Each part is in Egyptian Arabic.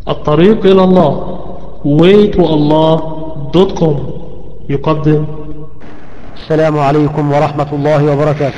الطريق إلى الله waytoallah.com يقدم السلام عليكم ورحمة الله وبركاته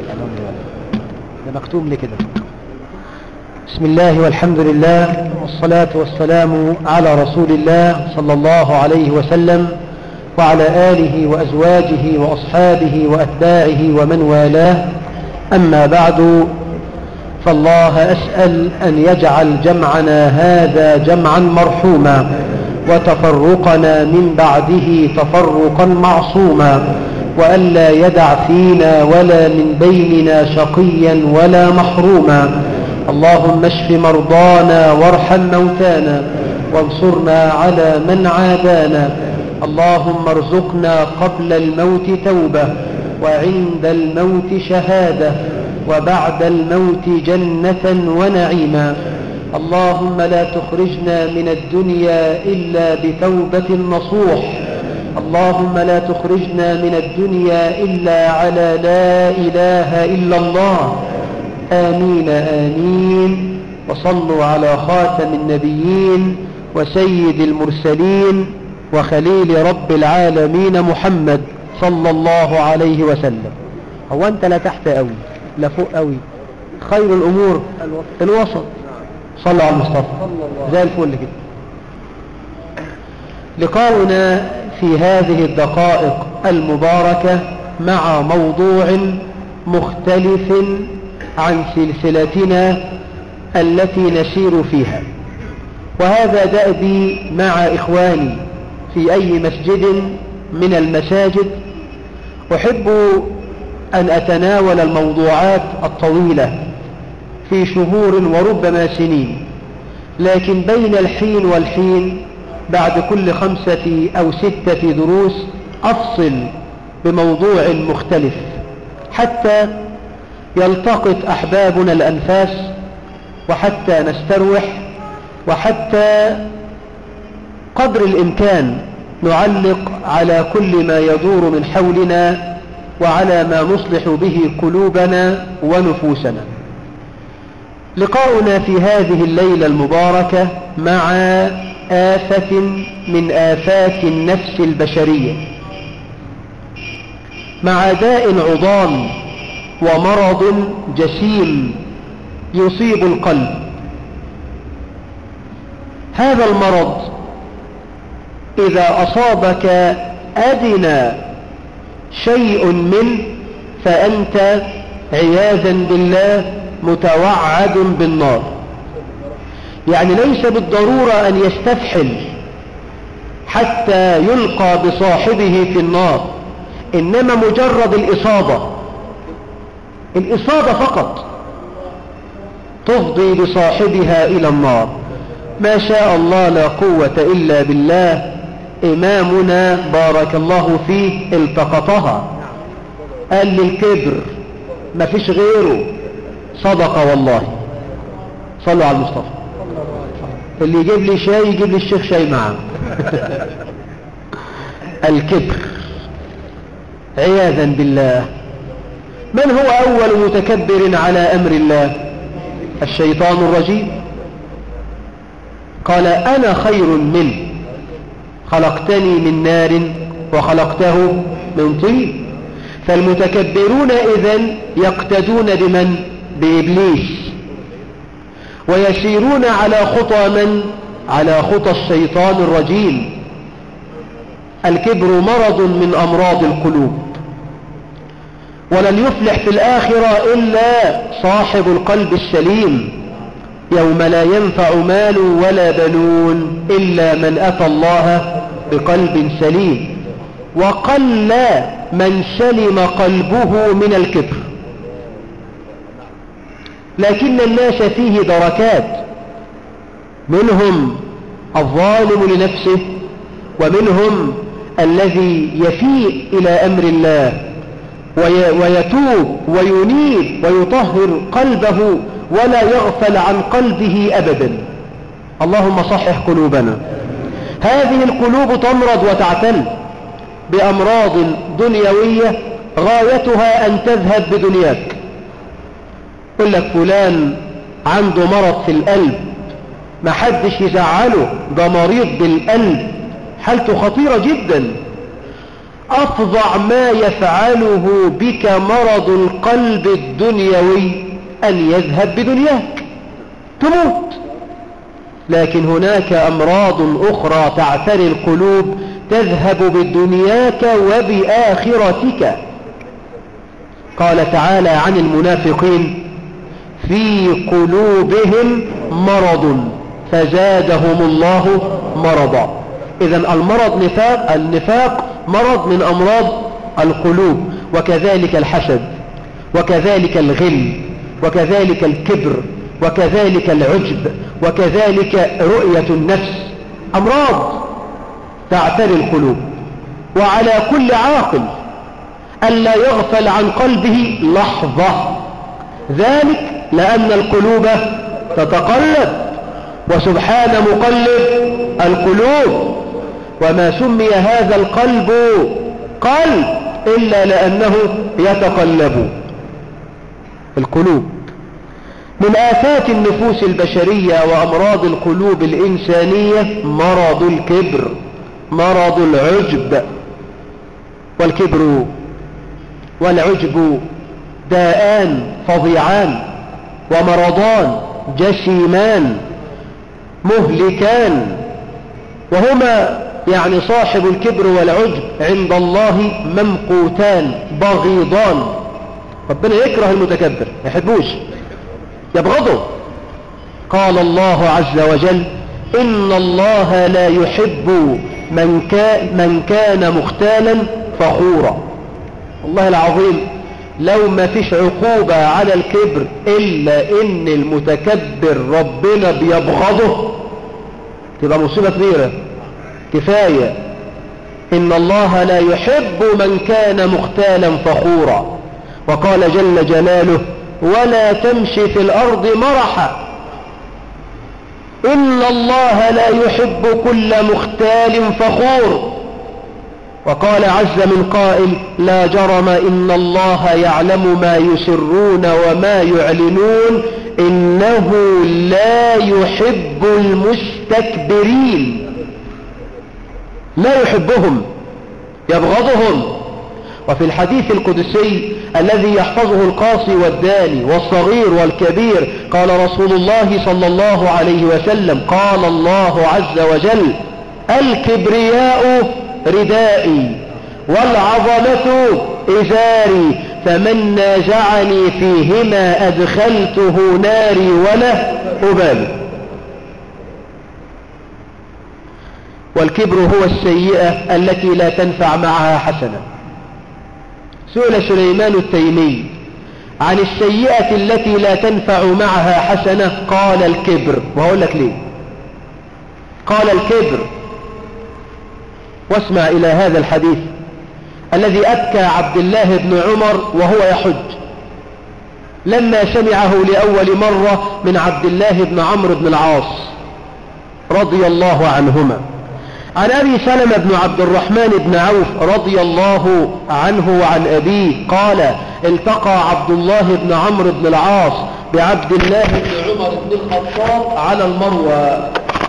ده مكتوب لي كده بسم الله والحمد لله والصلاة والسلام على رسول الله صلى الله عليه وسلم وعلى آله وأزواجه وأصحابه وأتباعه ومن والاه أما بعد فالله أسأل أن يجعل جمعنا هذا جمعا مرحوما وتفرقنا من بعده تفرقا معصوما وألا يدع فينا ولا من بيننا شقيا ولا محروما اللهم اشف مرضانا وارحم موتانا وانصرنا على من عادانا اللهم ارزقنا قبل الموت توبة وعند الموت شهادة وبعد الموت جنة ونعيما اللهم لا تخرجنا من الدنيا إلا بتوبة نصوح اللهم لا تخرجنا من الدنيا إلا على لا إله إلا الله آمين آمين وصلوا على خاتم النبيين وسيد المرسلين وخليل رب العالمين محمد صلى الله عليه وسلم هو أنت لا تحت أوي لا فوق أوي خير الأمور الوسط صلى على المصطفى زي الفل كده لقاؤنا في هذه الدقائق المباركة مع موضوع مختلف عن سلسلتنا التي نسير فيها وهذا دأبي مع إخواني في أي مسجد من المساجد أحب أن أتناول الموضوعات الطويلة في شهور وربما سنين لكن بين الحين والحين بعد كل خمسة أو ستة دروس أفصل بموضوع مختلف حتى يلتقط أحبابنا الأنفاس وحتى نستروح وحتى قدر الإمكان نعلق على كل ما يدور من حولنا وعلى ما نصلح به قلوبنا ونفوسنا لقاؤنا في هذه الليلة المباركة مع آفة من آفات النفس البشرية مع داء عضال ومرض جسيم يصيب القلب هذا المرض إذا أصابك أدنى شيء منه فأنت عياذا بالله متوعد بالنار يعني ليس بالضرورة أن يستفحل حتى يلقى بصاحبه في النار إنما مجرد الإصابة الإصابة فقط تفضي بصاحبها إلى النار ما شاء الله لا قوة إلا بالله إمامنا بارك الله فيه التقطها قال للكبر ما فيش غيره صدق والله صلوا على المصطفى اللي يجيب لي شاي يجيب لي الشيخ شاي معه الكبر عياذا بالله من هو أول متكبر على أمر الله الشيطان الرجيم قال أنا خير منه خلقتني من نار وخلقته من طين فالمتكبرون إذن يقتدون بمن بإبليس ويسيرون على خطى من على خطى الشيطان الرجيم الكبر مرض من أمراض القلوب ولن يفلح في الآخرة إلا صاحب القلب السليم يوم لا ينفع مال ولا بنون إلا من أتى الله بقلب سليم وقل من سلم قلبه من الكبر لكن الناس فيه دركات منهم الظالم لنفسه ومنهم الذي يفيء إلى أمر الله ويتوب وينيب ويطهر قلبه ولا يغفل عن قلبه أبدا اللهم صحح قلوبنا هذه القلوب تمرض وتعتل بأمراض دنيوية غايتها أن تذهب بدنياك يقول لك فلان عنده مرض في القلب ما حدش يزعله ده مريض بالقلب حالته خطيرة جدا أفظع ما يفعله بك مرض القلب الدنيوي أن يذهب بدنياك تموت لكن هناك أمراض أخرى تعتري القلوب تذهب بدنياك وبآخرتك قال تعالى عن المنافقين في قلوبهم مرض فزادهم الله مرضا إذا المرض نفاق النفاق مرض من أمراض القلوب وكذلك الحسد وكذلك الغل وكذلك الكبر وكذلك العجب وكذلك رؤية النفس أمراض تعتري القلوب وعلى كل عاقل ألا يغفل عن قلبه لحظة ذلك لأن القلوب تتقلب وسبحان مقلب القلوب وما سمي هذا القلب قلب إلا لأنه يتقلب القلوب من آفات النفوس البشرية وأمراض القلوب الإنسانية مرض الكبر مرض العجب والكبر والعجب داءان فظيعان ومرضان جسيمان مهلكان وهما يعني صاحب الكبر والعجب عند الله ممقوتان بغيضان ربنا يكره المتكبر ما يحبوش يبغضه قال الله عز وجل إن الله لا يحب من كان, من كان مختالا فخورا والله العظيم لو ما فيش عقوبة على الكبر إلا إن المتكبر ربنا بيبغضه تبقى مصيبة كبيرة كفاية إن الله لا يحب من كان مختالا فخورا وقال جل جلاله ولا تمشي في الأرض مرحا إن الله لا يحب كل مختال فخور وقال عز من قائل لا جرم إن الله يعلم ما يسرون وما يعلنون إنه لا يحب المستكبرين لا يحبهم يبغضهم وفي الحديث القدسي الذي يحفظه القاصي والداني والصغير والكبير قال رسول الله صلى الله عليه وسلم قال الله عز وجل الكبرياء ردائي والعظمة إزاري فمن نازعني فيهما أدخلته ناري ولا أبالي والكبر هو السيئة التي لا تنفع معها حسنة سئل سليمان التيمي عن السيئة التي لا تنفع معها حسنة قال الكبر وهقول لك ليه قال الكبر واسمع إلى هذا الحديث الذي أبكى عبد الله بن عمر وهو يحج لما سمعه لأول مرة من عبد الله بن عمرو بن العاص رضي الله عنهما عن أبي سلمة بن عبد الرحمن بن عوف رضي الله عنه وعن أبيه قال التقى عبد الله بن عمرو بن العاص بعبد الله بن عمر بن الخطاب على المروى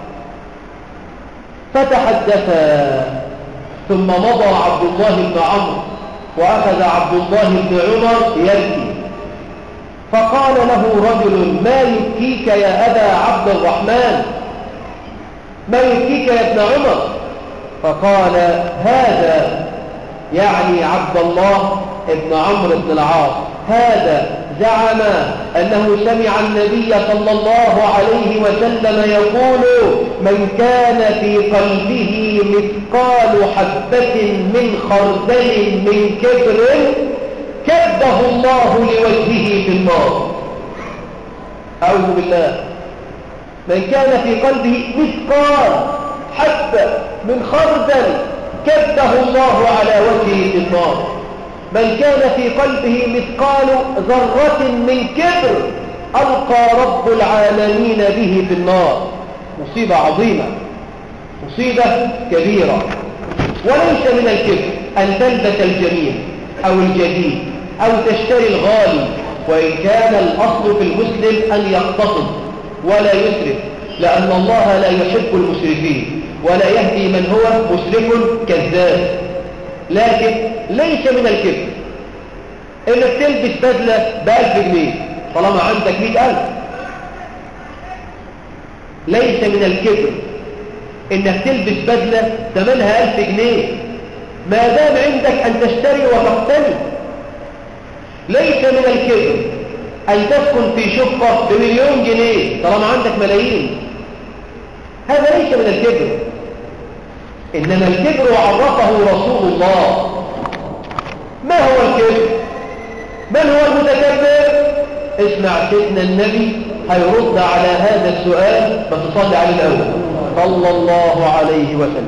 فتحدثا ثم مضى عبد الله بن عمرو وأخذ عبد الله بن عمر يبكي فقال له رجل ما يبكيك يا أبا عبد الرحمن ما يبكيك يا ابن عمر فقال هذا يعني عبد الله ابن عمرو بن العاص هذا زعم أنه سمع النبي صلى الله عليه وسلم يقول من كان في قلبه مثقال حبة من خردل من كبر كبه الله لوجهه في النار أعوذ بالله من كان في قلبه مثقال حبة من خردل كبه الله على وجهه في النار من كان في قلبه مثقال ذرة من كبر ألقى رب العالمين به في النار مصيبة عظيمة مصيبة كبيرة وليس من الكبر أن تلبس الجميل أو الجديد أو تشتري الغالي وإن كان الأصل في المسلم أن يقتصد ولا يسرف لأن الله لا يحب المسرفين ولا يهدي من هو مسرف كذاب لكن ليس من الكبر انك تلبس بدلة بألف جنيه طالما عندك مئة ألف ليس من الكبر انك تلبس بدلة ثمنها ألف جنيه ما دام عندك أن تشتري وتقتني ليس من الكبر أن تسكن في شقة بمليون جنيه طالما عندك ملايين هذا ليس من الكبر إنما الكبر عرفه رسول الله ما هو الكبر من هو المتكبر اسمع سيدنا النبي هيرد على هذا السؤال بس صلي عليه الأول صلى الله عليه وسلم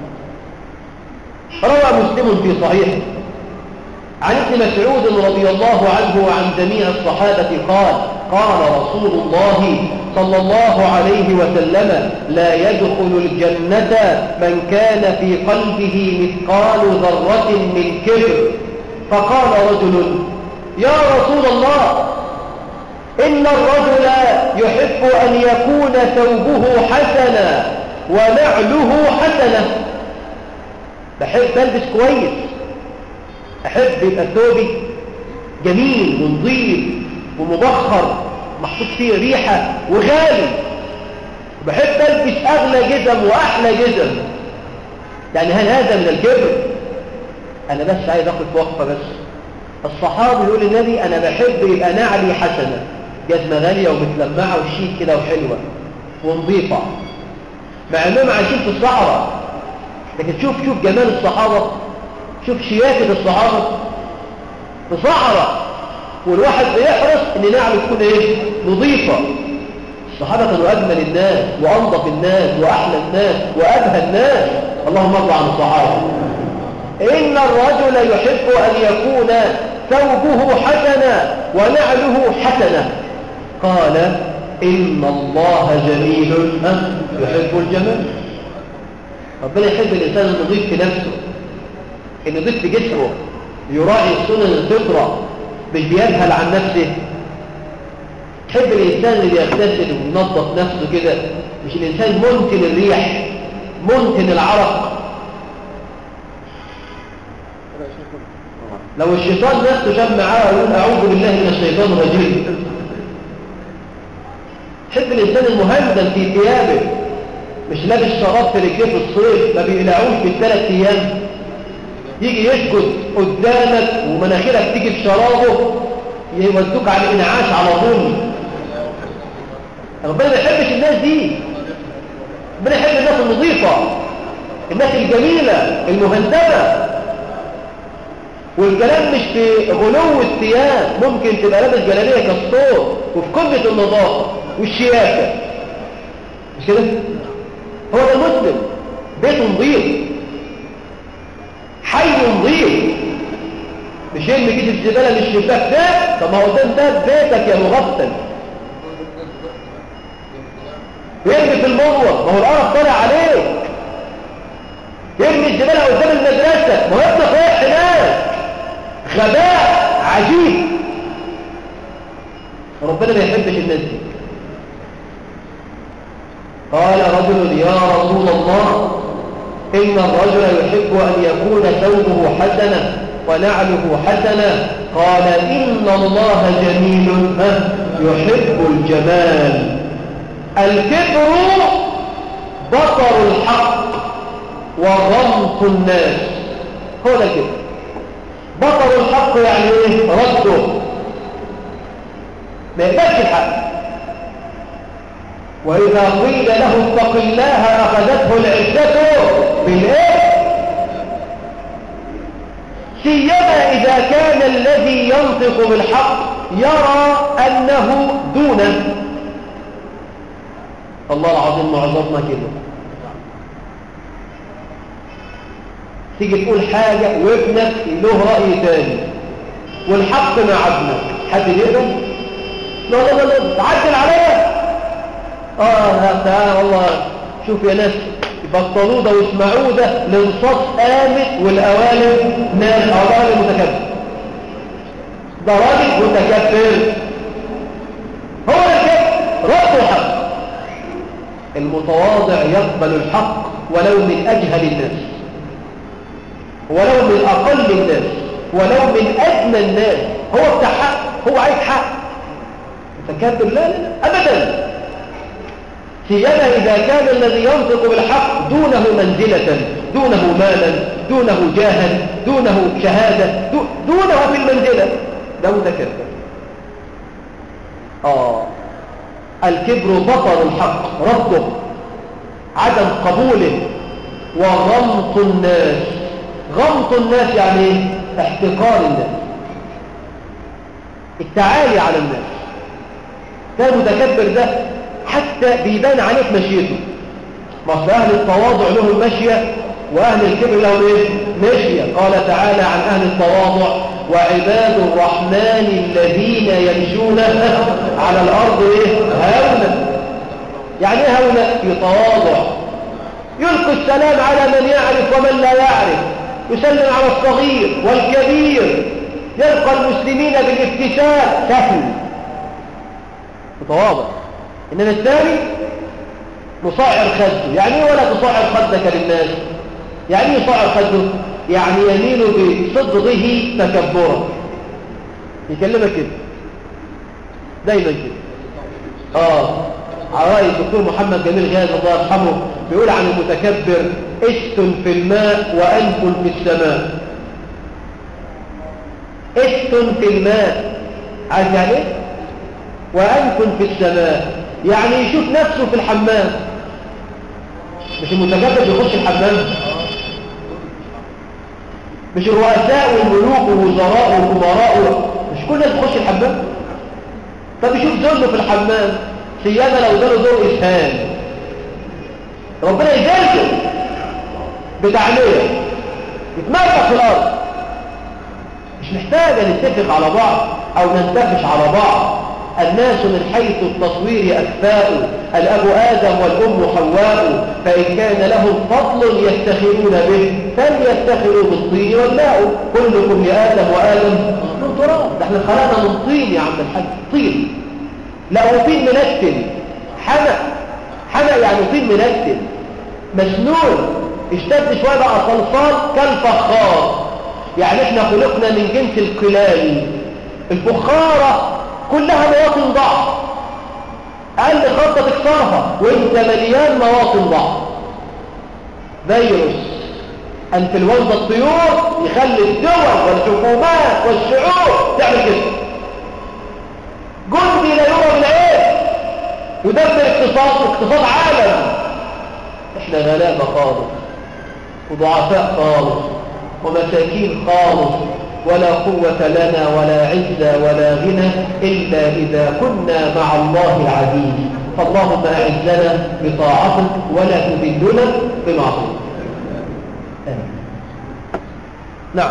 روى مسلم في صحيحه عن ابن مسعود رضي الله عنه وعن جميع الصحابة قال قال رسول الله صلى الله عليه وسلم لا يدخل الجنة من كان في قلبه مثقال ذرة من كبر فقال رجل يا رسول الله إن الرجل يحب أن يكون ثوبه حسنا ونعله حسنة بحب ألبس كويس أحب يبقى ثوبي جميل ونظيف ومبخر محطوط فيه ريحة وغالي بحب ألبس أغلى جزم وأحلى جزم يعني هل هذا من الكبر أنا بس عايز أخذ وقفة بس الصحابي يقول للنبي أنا بحب يبقى نعلي حسنة جزمة غالية ومتلمعة وشيك كده وحلوة ونظيفة مع أنهم عايشين في الصحراء لكن شوف شوف جمال الصحابة شوف شياكة الصحابة في صحراء والواحد بيحرص ان نعمل تكون ايه نظيفة الصحابة كانوا اجمل الناس وانظف الناس واحلى الناس وابهى الناس اللهم ارضى عن الصحابة ان الرجل يحب ان يكون ثوبه حسنا ونعله حسنة قال ان الله جميل يحب الجمال ربنا يحب الانسان النظيف في نفسه النظيف في جسمه يراعي سنن الفطره مش بيبهل عن نفسه تحب الإنسان اللي بيغتسل وينظف نفسه كده مش الإنسان منتن الريح منتن العرق لو الشيطان نفسه شاب معاه ويقول أعوذ بالله من الشيطان الرجيم تحب الإنسان المهندل في ثيابه مش لابس شراب في رجليه في الصيف ما بيقلعوش بالثلاث أيام يجي يسجد قدامك ومناخيرك تيجي في شرابه يودوك على الانعاش على طول ربنا ما يحبش الناس دي ربنا يحب الناس النظيفة الناس الجميلة المهندمة والكلام مش في غلو الثياب ممكن تبقى لابس جلابيه كالصوت وفي قمة النظافة والشياكة مش كده؟ هو ده المسلم بيته نظيف حي نظيف مش يرمي كيس الزباله للشباك ده طب ما هو قدام ده بيتك يا مغفل ويرمي في المروه ما هو القرف طالع عليك يرمي الزباله قدام المدرسه ما هو ابنك رايح هناك غباء عجيب ربنا ما يحبش الناس دي قال رجل يا رسول الله إن الرجل يحب أن يكون ثوبه حسنا ونعله حسنا قال إن الله جميل يحب الجمال الكبر بطر الحق وغمط الناس هو ده الكبر بطر الحق يعني ايه رده ما يقبلش الحق وإذا قيل له اتق الله أخذته العزة بالإيه سيما إذا كان الذي ينطق بالحق يرى أنه دونه الله العظيم معظمنا كده تيجي تقول حاجة وابنك له رأي تاني والحق مع ابنك حد يقدر؟ لا لا لا لا تعدل عليا اه تعالى والله شوف يا ناس بطلوا ده واسمعوا ده الانصاص قامت والقوالب ناس قوالب متكبر ده راجل متكبر هو ده كده رد وحق المتواضع يقبل الحق ولو من أجهل الناس ولو من أقل الناس ولو من أدنى الناس هو بتاع حق هو عايز حق متكبر لا لا لا أبدا سيما إذا كان الذي ينطق بالحق دونه منزلة دونه مالا دونه جاها دونه شهادة دونه في المنزلة ده متكبر آه الكبر بطر الحق رفضه عدم قبوله وغمط الناس غمط الناس يعني ايه احتقار الناس التعالي على الناس ده المتكبر ده حتى بيبان عليك مشيته ما اصل اهل التواضع لهم مشيه واهل الكبر لهم ايه مشيه قال تعالى عن اهل التواضع وعباد الرحمن الذين يمشون على الارض ايه هونا يعني ايه هونا في تواضع يلقي السلام على من يعرف ومن لا يعرف يسلم على الصغير والكبير يلقى المسلمين بالابتسام سهل متواضع إنما الثاني مصعر خده يعني ايه ولا تصعر خدك للناس يعني ايه يصعر خده يعني يميل بصدغه تكبرا يكلمك كده دايما كده اه على رأي الدكتور محمد جميل غاز الله يرحمه بيقول عن المتكبر است في الماء وأنف في السماء است في الماء عارف يعني ايه وأنف في السماء يعني يشوف نفسه في الحمام مش المتكبر بيخش الحمام مش الرؤساء والملوك والوزراء والأمراء مش كل الناس بتخش الحمام طب يشوف زوجه في الحمام سيادة لو جاله دور إسهام ربنا يزلزل بتعليه يتمرق في الأرض مش محتاجة نتفق على بعض أو ننتفش على بعض الناس من حيث التصوير أكفاء الأب آدم والأم حواء فإن كان لهم فضل يفتخرون به فليفتخروا بالطين والماء كلكم لآدم وآدم من تراب ده احنا خلقنا من طين يا عم الحاج طين لا هو طين منتن حمى حمى يعني طين منتن مسنون اشتد شوية بقى صلصال كالفخار يعني احنا خلقنا من جنس القلال الفخارة كلها مواطن ضعف أقل خطة تكسرها وانت مليان مواطن ضعف فيروس انفلونزا الطيور يخلي الدول والحكومات والشعوب تعمل كده جندي لا يرى بالعين يدبر اقتصاد اقتصاد عالم احنا غلابة خالص وضعفاء خالص ومساكين خالص ولا قوة لنا ولا عزة ولا غنى إلا إذا كنا مع الله العزيز فاللهم أعزنا بطاعتك ولا تذلنا بمعصيتك نعم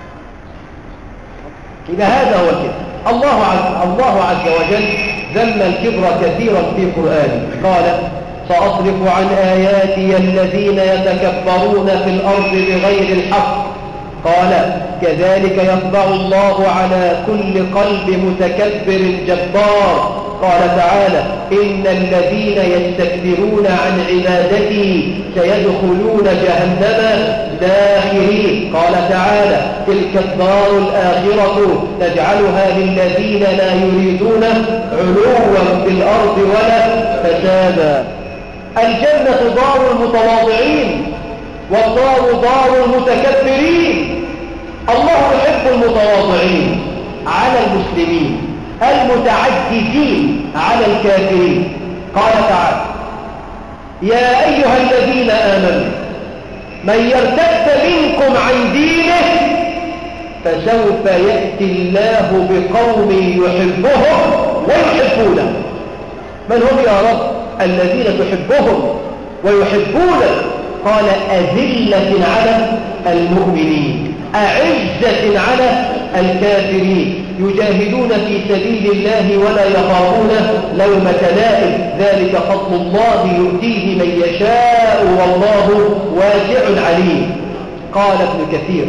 إذا هذا هو الكبر الله عز, الله عز وجل ذم الكبر كثيرا في قرآنه قال سأصرف عن آياتي الذين يتكبرون في الأرض بغير الحق قال كذلك يطبع الله على كل قلب متكبر جبار قال تعالى إن الذين يستكبرون عن عبادتي سيدخلون جهنم داخرين قال تعالى تلك الدار الآخرة نجعلها للذين لا يريدون علوا في الأرض ولا فسادا الجنة دار المتواضعين والدار دار المتكبرين الله يحب المتواضعين على المسلمين المتعجزين على الكافرين قال تعالى يا أيها الذين آمنوا من يرتد منكم عن دينه فسوف يأتي الله بقوم يحبهم ويحبونه من هم يا رب الذين تحبهم ويحبونك قال أذلة على المؤمنين أعزة على الكافرين يجاهدون في سبيل الله ولا يخافون لومة لائم ذلك فضل الله يؤتيه من يشاء والله واسع عليم قال ابن كثير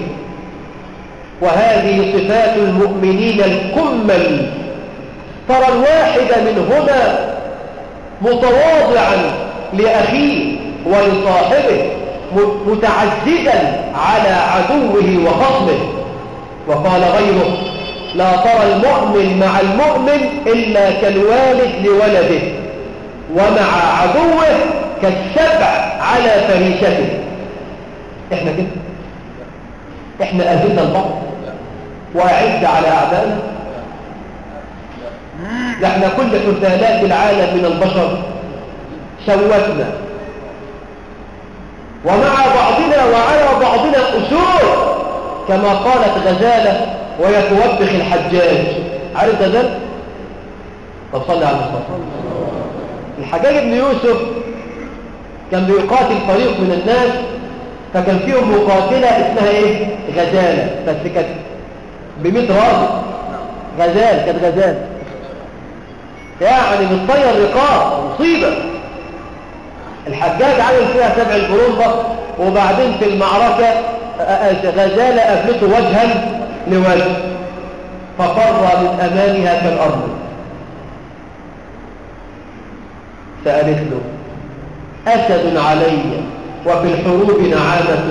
وهذه صفات المؤمنين الكمل ترى الواحد منهما متواضعا لأخيه ولصاحبه متعززا على عدوه وخصمه وقال غيره لا ترى المؤمن مع المؤمن إلا كالوالد لولده ومع عدوه كالسبع على فريسته احنا كده احنا أذلنا البعض وأعد على أعدائنا احنا كل حثالات العالم من البشر سوتنا ومع بعضنا وعلى بعضنا أسور كما قالت غزالة ويتوبخ الحجاج عارف غزالة؟ طب صلي على المصطفى الحجاج بن يوسف كان بيقاتل فريق من الناس فكان فيهم مقاتلة اسمها ايه غزالة بس كانت بمئة راس غزال كانت غزال يعني بتطير رقاب مصيبة الحجاج عمل فيها سبع القرون وبعدين في المعركة غزالة أفلته وجها لوجه ففر من أمامها كالأرض فقالت له أسد علي وفي الحروب نعامة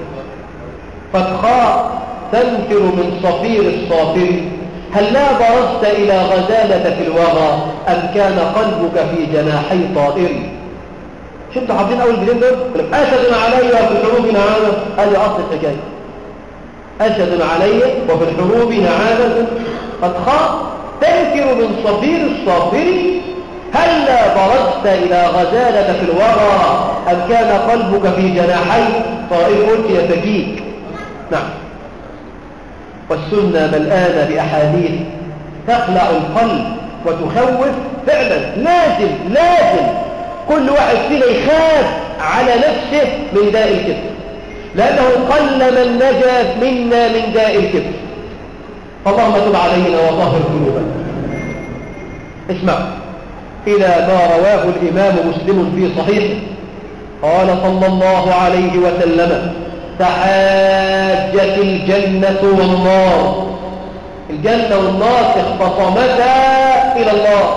فتخاء تنفر من صفير الصافر هل لا برزت إلى غزالة في الوغى أم كان قلبك في جناحي طائر شفتوا حافظين أول جديد دول أسد علي وفي الحروب نعامة هذه أصل الحكاية أسد علي وفي الحروب نعامة قد خاء تنكر من صفير الصافر هل لا برزت إلى غزالة في الورى أم كان قلبك في جناحي طائف يتكيك نعم والسنة ملآنة بأحاديث تخلع القلب وتخوف فعلا لازم لازم كل واحد فينا يخاف على نفسه من داء الكفر لأنه قل من نجا منا من داء الكفر فاللهم تب علينا وطهر قلوبنا اسمع إلى ما رواه الإمام مسلم في صحيحه قال صلى الله عليه وسلم تحاجت الجنة والنار الجنة والنار اختصمتا إلى الله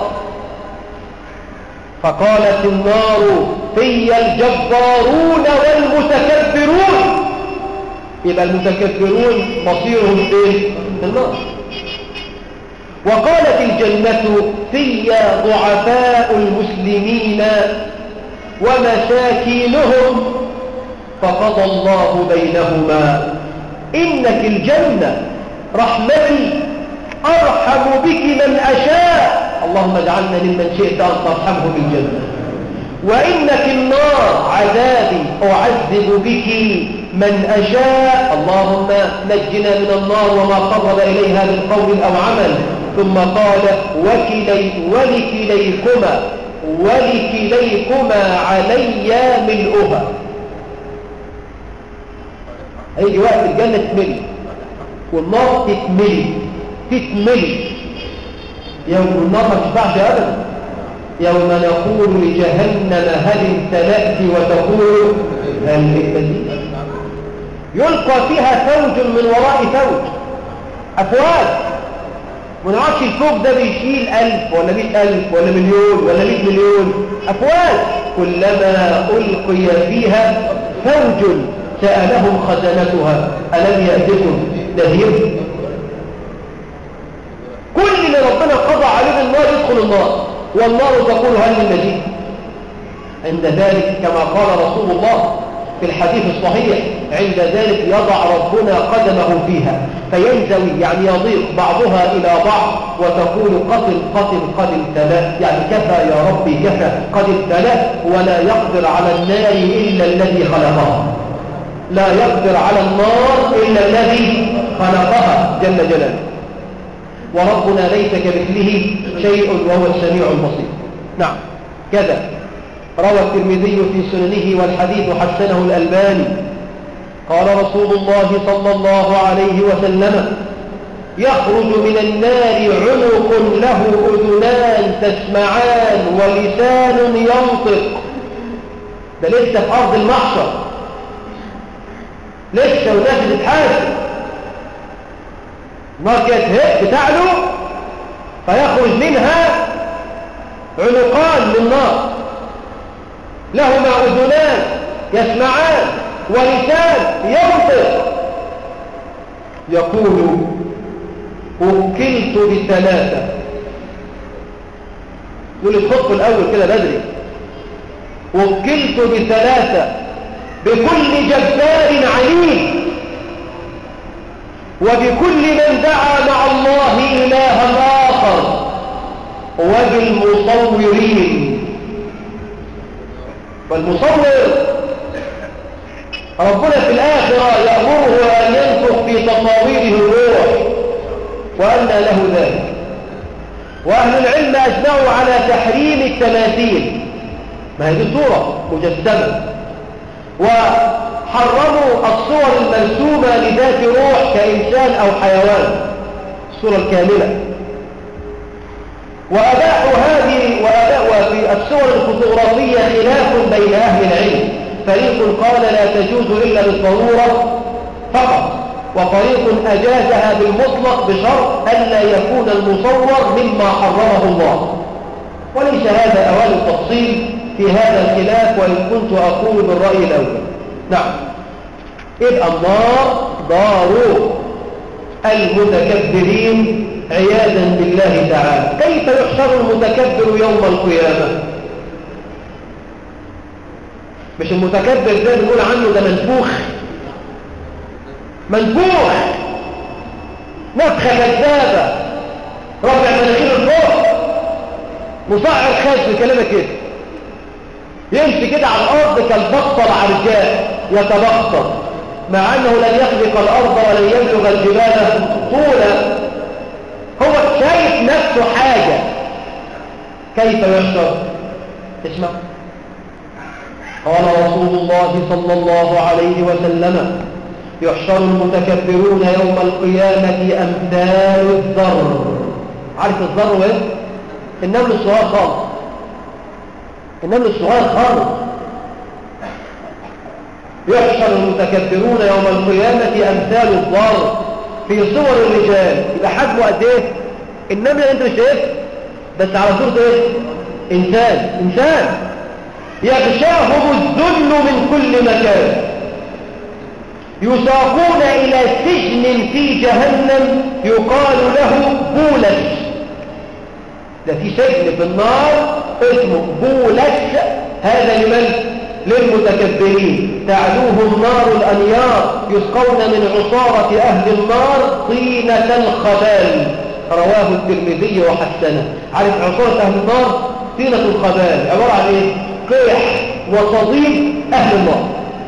فقالت النار في الجبارون والمتكبرون يبقى المتكبرون مصيرهم ايه النار وقالت الجنة في ضعفاء المسلمين ومساكينهم فقضى الله بينهما إنك الجنة رحمتي أرحم بك من أشاء اللهم اجعلنا ممن شئت أن ترحمه بالجنة وإنك النار عذابي أعذب بك من أشاء اللهم نجنا من النار وما قرب إليها من قول أو عمل ثم قال وكلي ولكليكما ولكليكما علي ملؤها هيجي وقت الجنة تتملي والنار تتملي تتملي يوم النار ما تشبعش أبدا يوم نقول لجهنم هل امتلأت وتقول هل من يلقى فيها فوج من وراء فوج أفواج ونعرفش الفوق ده بيشيل ألف ولا مئة ألف ولا مليون ولا مئة مليون أفواج كلما ألقي فيها فوج سألهم خزنتها ألم يأتكم نذير كل اللي ربنا قضى عليه النار يدخل النار والنار تقول هل من مزيد عند ذلك كما قال رسول الله في الحديث الصحيح عند ذلك يضع ربنا قدمه فيها فينزوي يعني يضيق بعضها إلى بعض وتقول قتل قتل قد امتلأ يعني كفى يا ربي كفى قد امتلأ ولا يقدر على النار إلا الذي خلقها لا يقدر على النار إلا الذي خلقها جل جلاله وربنا ليس كمثله شيء وهو السميع البصير نعم كذا روى الترمذي في سننه والحديث حسنه الألباني قال رسول الله صلى الله عليه وسلم يخرج من النار عنق له أذنان تسمعان ولسان ينطق ده لسه في أرض المحشر لسه والناس بتتحاسب النار كانت هيك بتعلو فيخرج منها عنقان من نار لهما أذنان يسمعان ولسان ينطق يقول وكلت بثلاثة يقول الخطب الأول كده بدري وكلت بثلاثة بكل جبار عليم وبكل من دعا مع الله إلها آخر وبالمصورين والمصور ربنا في الآخرة يأمره أن ينفخ في تصاويره الروح وأن له ذلك وأهل العلم أجمعوا على تحريم التماثيل ما هذه صورة مجسمة وحرموا الصور المرسومة لذات روح كإنسان أو حيوان الصورة الكاملة وأباحوا هذه وأباحوا في الصور الفوتوغرافية خلاف بين أهل العلم فريق قال لا تجوز إلا بالضرورة فقط وطريق أجازها بالمطلق بشرط ألا يكون المصور مما حرمه الله وليس هذا أوان التفصيل في هذا الخلاف وإن كنت أقول بالرأي الأول نعم إذ النار دار المتكبرين عياذا بالله تعالى كيف يحشر المتكبر يوم القيامة مش المتكبر ده بنقول عنه ده منفوخ منفوخ نفخة كذابة رفع مناخير الفوق مصعر خاش بكلامك كده يمشي كده على الأرض كالبطل عرجاء يتبطل مع أنه لن يخلق الأرض ولن يبلغ الجبال طولا هو شايف نفسه حاجة كيف يحشر اسمع قال رسول الله صلى الله عليه وسلم يحشر المتكبرون يوم القيامة أمثال الذر عارف الذر ايه؟ النمل الصغير خالص النمل الصغير خالص يحشر المتكبرون يوم القيامة أمثال الذر في صور الرجال يبقى حجمه قد ايه النمل اللي انت مش شايفه بس على صورة ايه انسان انسان يغشاهم الذل من كل مكان يساقون إلى سجن في جهنم يقال له بولس ده في سجن في النار اسمه بولس هذا لمن؟ للمتكبرين تعلوهم نار الأنيار يسقون من عصارة أهل النار طينة الخبال رواه الترمذي وحسنه عارف عصارة أهل النار طينة الخبال عبارة عن إيه؟ قيح وصديد أهل النار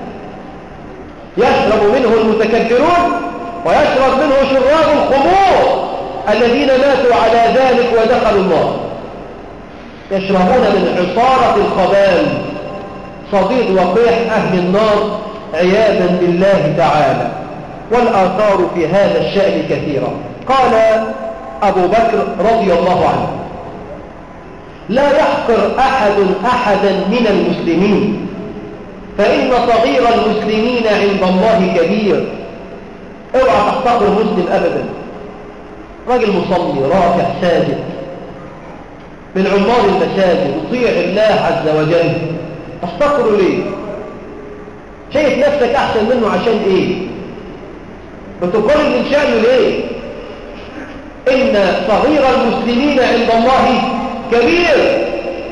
يشرب منه المتكبرون ويشرب منه شراب الخمور الذين ماتوا على ذلك ودخلوا النار يشربون من عصارة الخبال صديد وقيح أهل النار عياذا بالله تعالى والآثار في هذا الشأن كثيرة قال أبو بكر رضي الله عنه لا يحقر أحد أحدا من المسلمين فإن صغير المسلمين عند الله كبير اوعى تحتقر مسلم أبدا راجل مصلي راكع ساجد من عمار المساجد يطيع الله عز وجل تحتقره ليه شايف نفسك أحسن منه عشان إيه بتقارن من شأنه ليه إن صغير المسلمين عند الله كبير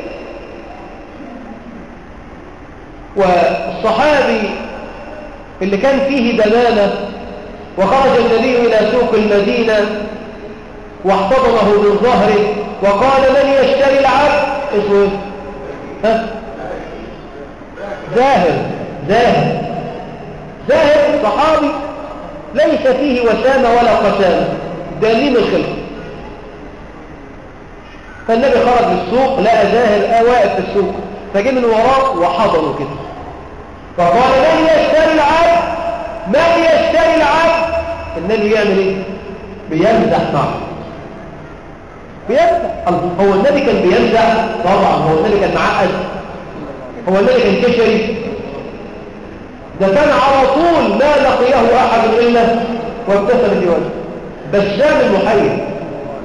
والصحابي اللي كان فيه دمامة وخرج النبي إلى سوق المدينة واحتضنه من ظهره وقال من يشتري العبد اسمه ها زاهر زاهر زاهر صحابي ليس فيه وسامة ولا قسامة دليل الخلق فالنبي خرج للسوق لقى زاهر واقف في السوق فجه من وراه وحضنه كده فقال من يشتري العبد من يشتري العبد النبي يعمل ايه بيمزح معه بيمزح هو النبي كان بيمزح طبعا هو النبي كان معقد هو النبي كان كشري ده كان على طول ما لقيه احد الا وابتسم في وجهه بشام المحيط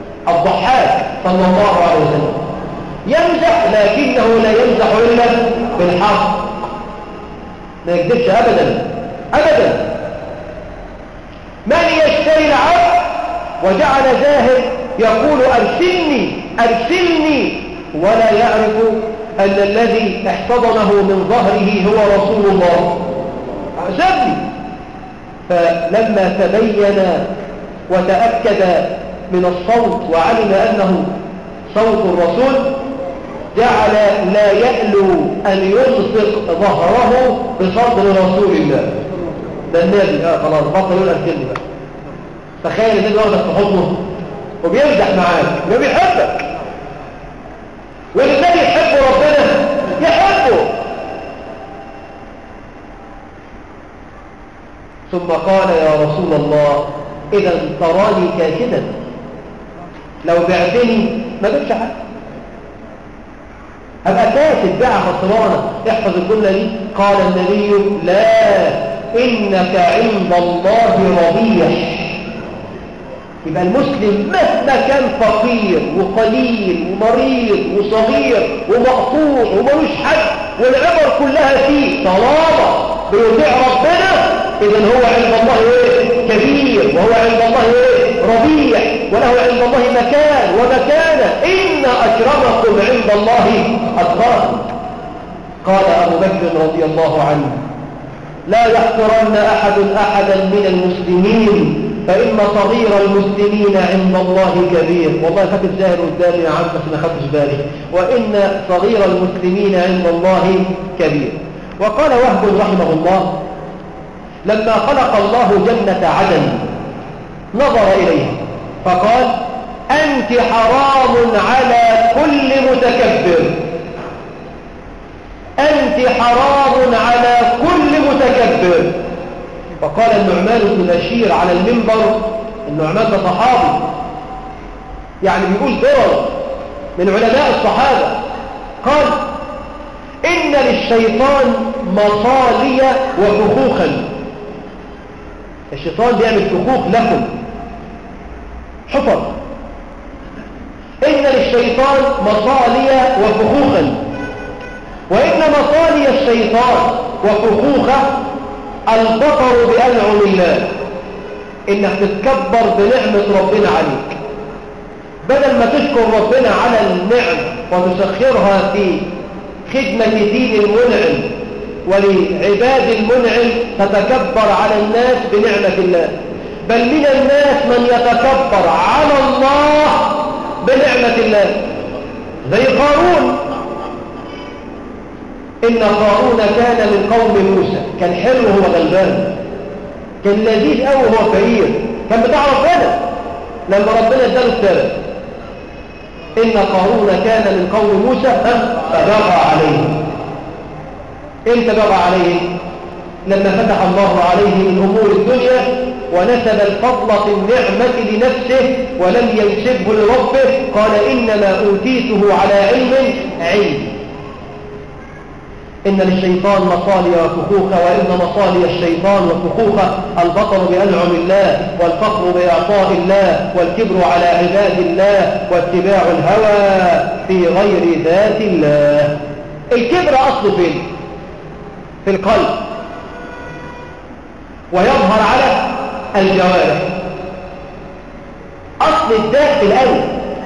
الضحاك صلى الله عليه وسلم يمزح لكنه لا يمزح إلا بالحق ما يكذبش أبدا أبدا من يشتري العبد وجعل زاهد يقول أرسلني أرسلني ولا يعرف أن الذي احتضنه من ظهره هو رسول الله أعجبني فلما تبين وتأكد من الصوت وعلم أنه صوت الرسول جعل لا يألو أن يلصق ظهره بصدر رسول الله ده النبي اه خلاص بطل يقول الكلمة بقى تخيل النبي واخدك في حضنه وبيمزح معاك ما بيحبك والنبي يحب ربنا يحبه ثم قال يا رسول الله إذا تراني كاشدا لو بعتني ما بيبش حاجة أبقى كاسد بقى خسرانة احفظ الجملة دي قال النبي لا إنك عند الله ربيح يبقى المسلم مهما كان فقير وقليل ومريض وصغير ومقطوع وملوش حد والعبر كلها فيه طالما بيطيع ربنا إذا هو عند الله إيه؟ كبير وهو عند الله إيه؟ ربيع وله عند الله مكان ومكانة إن أكرمكم عند الله أتقاكم قال أبو بكر رضي الله عنه لا يحقرن أحد أحدا من المسلمين فإن صغير المسلمين عند الله كبير والله فاكر زاهر قدامي يا عم بس ما خدتش بالي وإن صغير المسلمين عند الله كبير وقال وهب رحمه الله لما خلق الله جنة عدن نظر إليها فقال أنت حرام على كل متكبر أنت حرام على كل متكبر فقال النعمان بن بشير على المنبر النعمان ده صحابي يعني بيقول درر من علماء الصحابة قال إن للشيطان مصالي وفخوخا الشيطان بيعمل فخوخ لكم حفر إن للشيطان مصالي وفخوخا وإن مصالي الشيطان وفخوخه البطر بأنعم الله إنك تتكبر بنعمة ربنا عليك بدل ما تشكر ربنا على النعم وتسخرها في خدمة دين المنعم ولعباد المنعم تتكبر على الناس بنعمة الله بل من الناس من يتكبر على الله بنعمة الله زي قارون إن قارون كان من قوم موسى كان حلو هو غلبان كان لذيذ قوي وهو فقير كان بتاع ربنا لما ربنا اداله الثالث إن قارون كان من قوم موسى فبغى عليه امتى بغى عليه لما فتح الله عليه من أمور الدنيا ونسب الفضل في النعمة لنفسه ولم ينسبه لربه قال إنما أوتيته على علم علم إن للشيطان مصالي وفخوخ وإن مصالي الشيطان وفخوخ البطر بأنعم الله والفقر بإعطاء الله والكبر على عباد الله واتباع الهوى في غير ذات الله الكبر أصله فين؟ في القلب ويظهر على الجوارح أصل الذات في القلب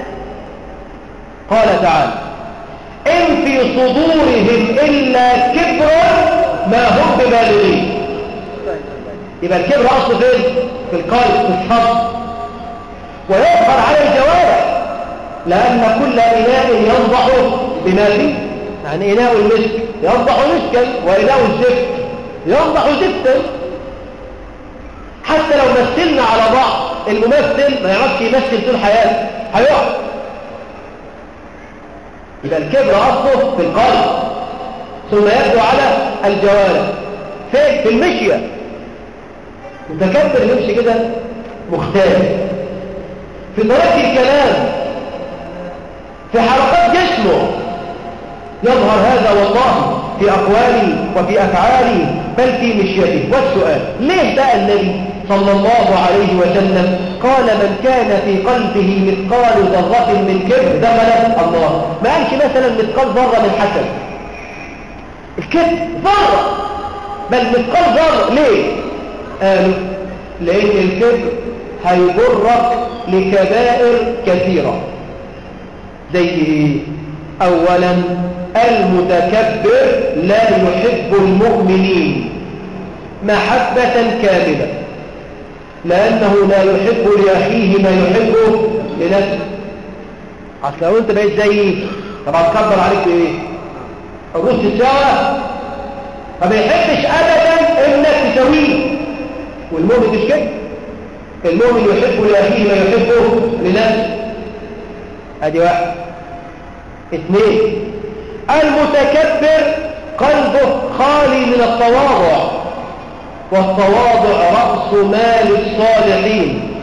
قال تعالى إن في صدورهم إلا كبر ما هم ببالغين يبقى الكبر أصله فين؟ في القلب في الصدر ويظهر على الجوارح لأن كل إناء ينضح بما فيه يعني إناء المسك ينضح مسكا وإناء الزفت ينضح زفتا حتى لو مثلنا على بعض الممثل ما يعرفش يمثل طول حياته هيقع يبقى الكبر أصله في القلب ثم يبدو على الجوارح فين في المشية متكبر يمشي كده مختلف في طريقة الكلام في حركات جسمه يظهر هذا والله في أقواله وفي أفعاله بل في مشيته والسؤال ليه بقى النبي صلى الله عليه وسلم قال من كان في قلبه مثقال ذرة من كبر دخل النار ما قالش مثلا مثقال ذرة من حسد الكبر ذرة بل مثقال ذرة ليه قالوا لأن الكبر هيجرك لكبائر كثيرة زي ايه اولا المتكبر لا يحب المؤمنين محبة كاملة لأنه لا يحب لأخيه ما يحبه لنفسه أصل لو أنت بقيت زيي طب هتكبر عليك إيه؟ الروس تساوى ما بيحبش أبدا إنك تساويه والمؤمن مش كده المؤمن يحب لأخيه ما يحبه لنفسه ادي واحد اثنين المتكبر قلبه خالي من التواضع والتواضع رأس مال الصالحين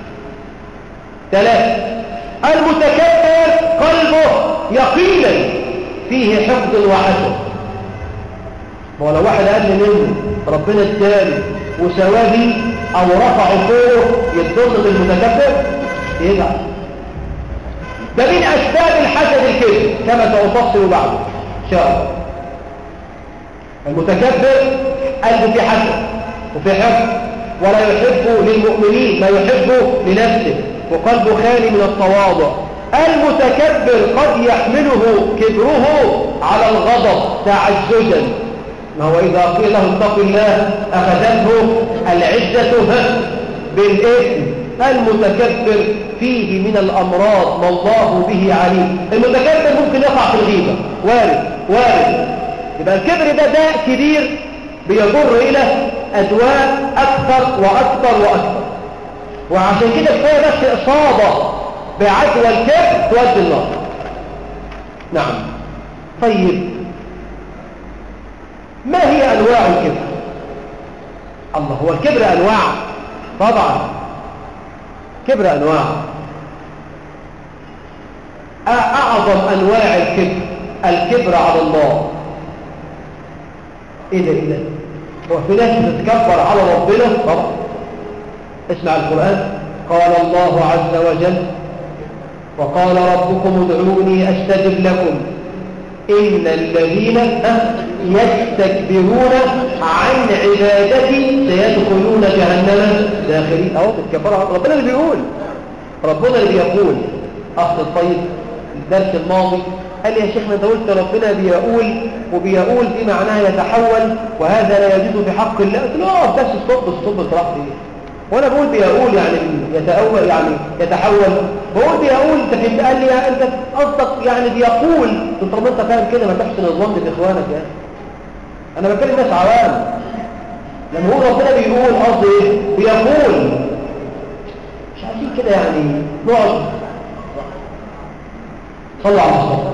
ثلاثة المتكبر قلبه يقينا فيه حقد وحسد ولو واحد قال منه ربنا اداني وسوابي او رفعه فوق يتضل بالمتكبر يزعل ده من أسباب الحسد الكذب كما سأفصل بعده إن شاء الله المتكبر قلبه في حسد وفي حقد ولا يحب للمؤمنين ما يحبه لنفسه وقلبه خالي من التواضع المتكبر قد يحمله كبره على الغضب تعززا ما هو إذا قيل له اتق الله أخذته العزة بالإثم المتكبر فيه من الأمراض ما الله به عليم المتكبر ممكن يقع في الغيبة وارد وارد يبقى الكبر ده داء كبير بيجر إلى أدواء أكثر وأكثر وأكثر وعشان كده كفاية بس إصابة بعدوى الكبر تودي النار نعم طيب ما هي أنواع الكبر الله هو الكبر أنواع طبعا كبر أنواع أعظم أنواع الكبر الكبر على الله إيه ده إيه ده هو في ناس بتتكبر على ربنا طبعا اسمع القرآن قال الله عز وجل وقال ربكم ادعوني أستجب لكم إن الذين يستكبرون عن عبادتي سيدخلون جهنم داخلين أهو بتكبروا ربنا اللي بيقول ربنا اللي بيقول أخ الطيب الدرس الماضي قال لي يا شيخنا انت قلت ربنا بيقول وبيقول دي معناها يتحول وهذا لا يجوز في حق الله قلت له اه بس الصب الصب اتراح ايه وانا بقول بيقول يعني يتأول يعني يتحول بقول بيقول انت فهمت قال لي انت قصدك يعني بيقول قلت طب انت فاهم كده ما تحسن الظن باخوانك يعني انا بتكلم ناس عوام لما هو ربنا بيقول قصدي ايه بيقول مش عارفين كده يعني نقعد صلى على الصلاه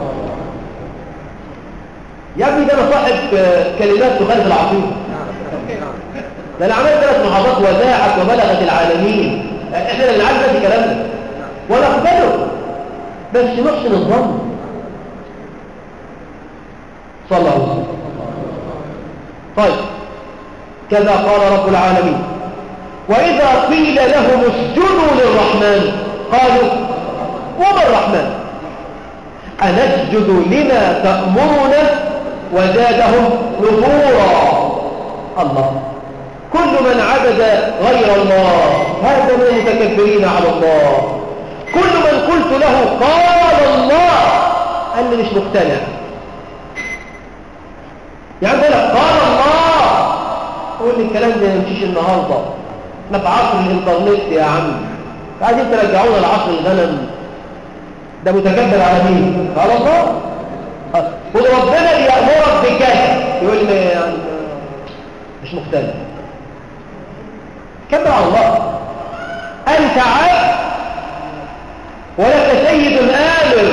يا ابني ده انا صاحب كلمات تخالف العقيده ده انا عملت ثلاث محاضرات وذاعت وبلغت العالمين احنا اللي عارف في كلامنا ولا اقبله بس نحسن الظن صلى الله عليه وسلم طيب كذا قال رب العالمين وإذا قيل لهم اسجدوا للرحمن قالوا وما الرحمن أنسجد لما تأمرنا وزادهم نفورا الله كل من عبد غير الله هذا من المتكبرين على الله كل من قلت له قال الله قال لي مش مقتنع يعني لك قال الله قول لي الكلام ده يمشيش النهارده احنا في عصر الانترنت يا عم عايزين ترجعونا لعصر الغنم ده متكبر على مين قال الله وربنا بيأمرك بكذا يقول لي يعني مش مقتنع كبر على الله أنت عبد ولك سيد آمر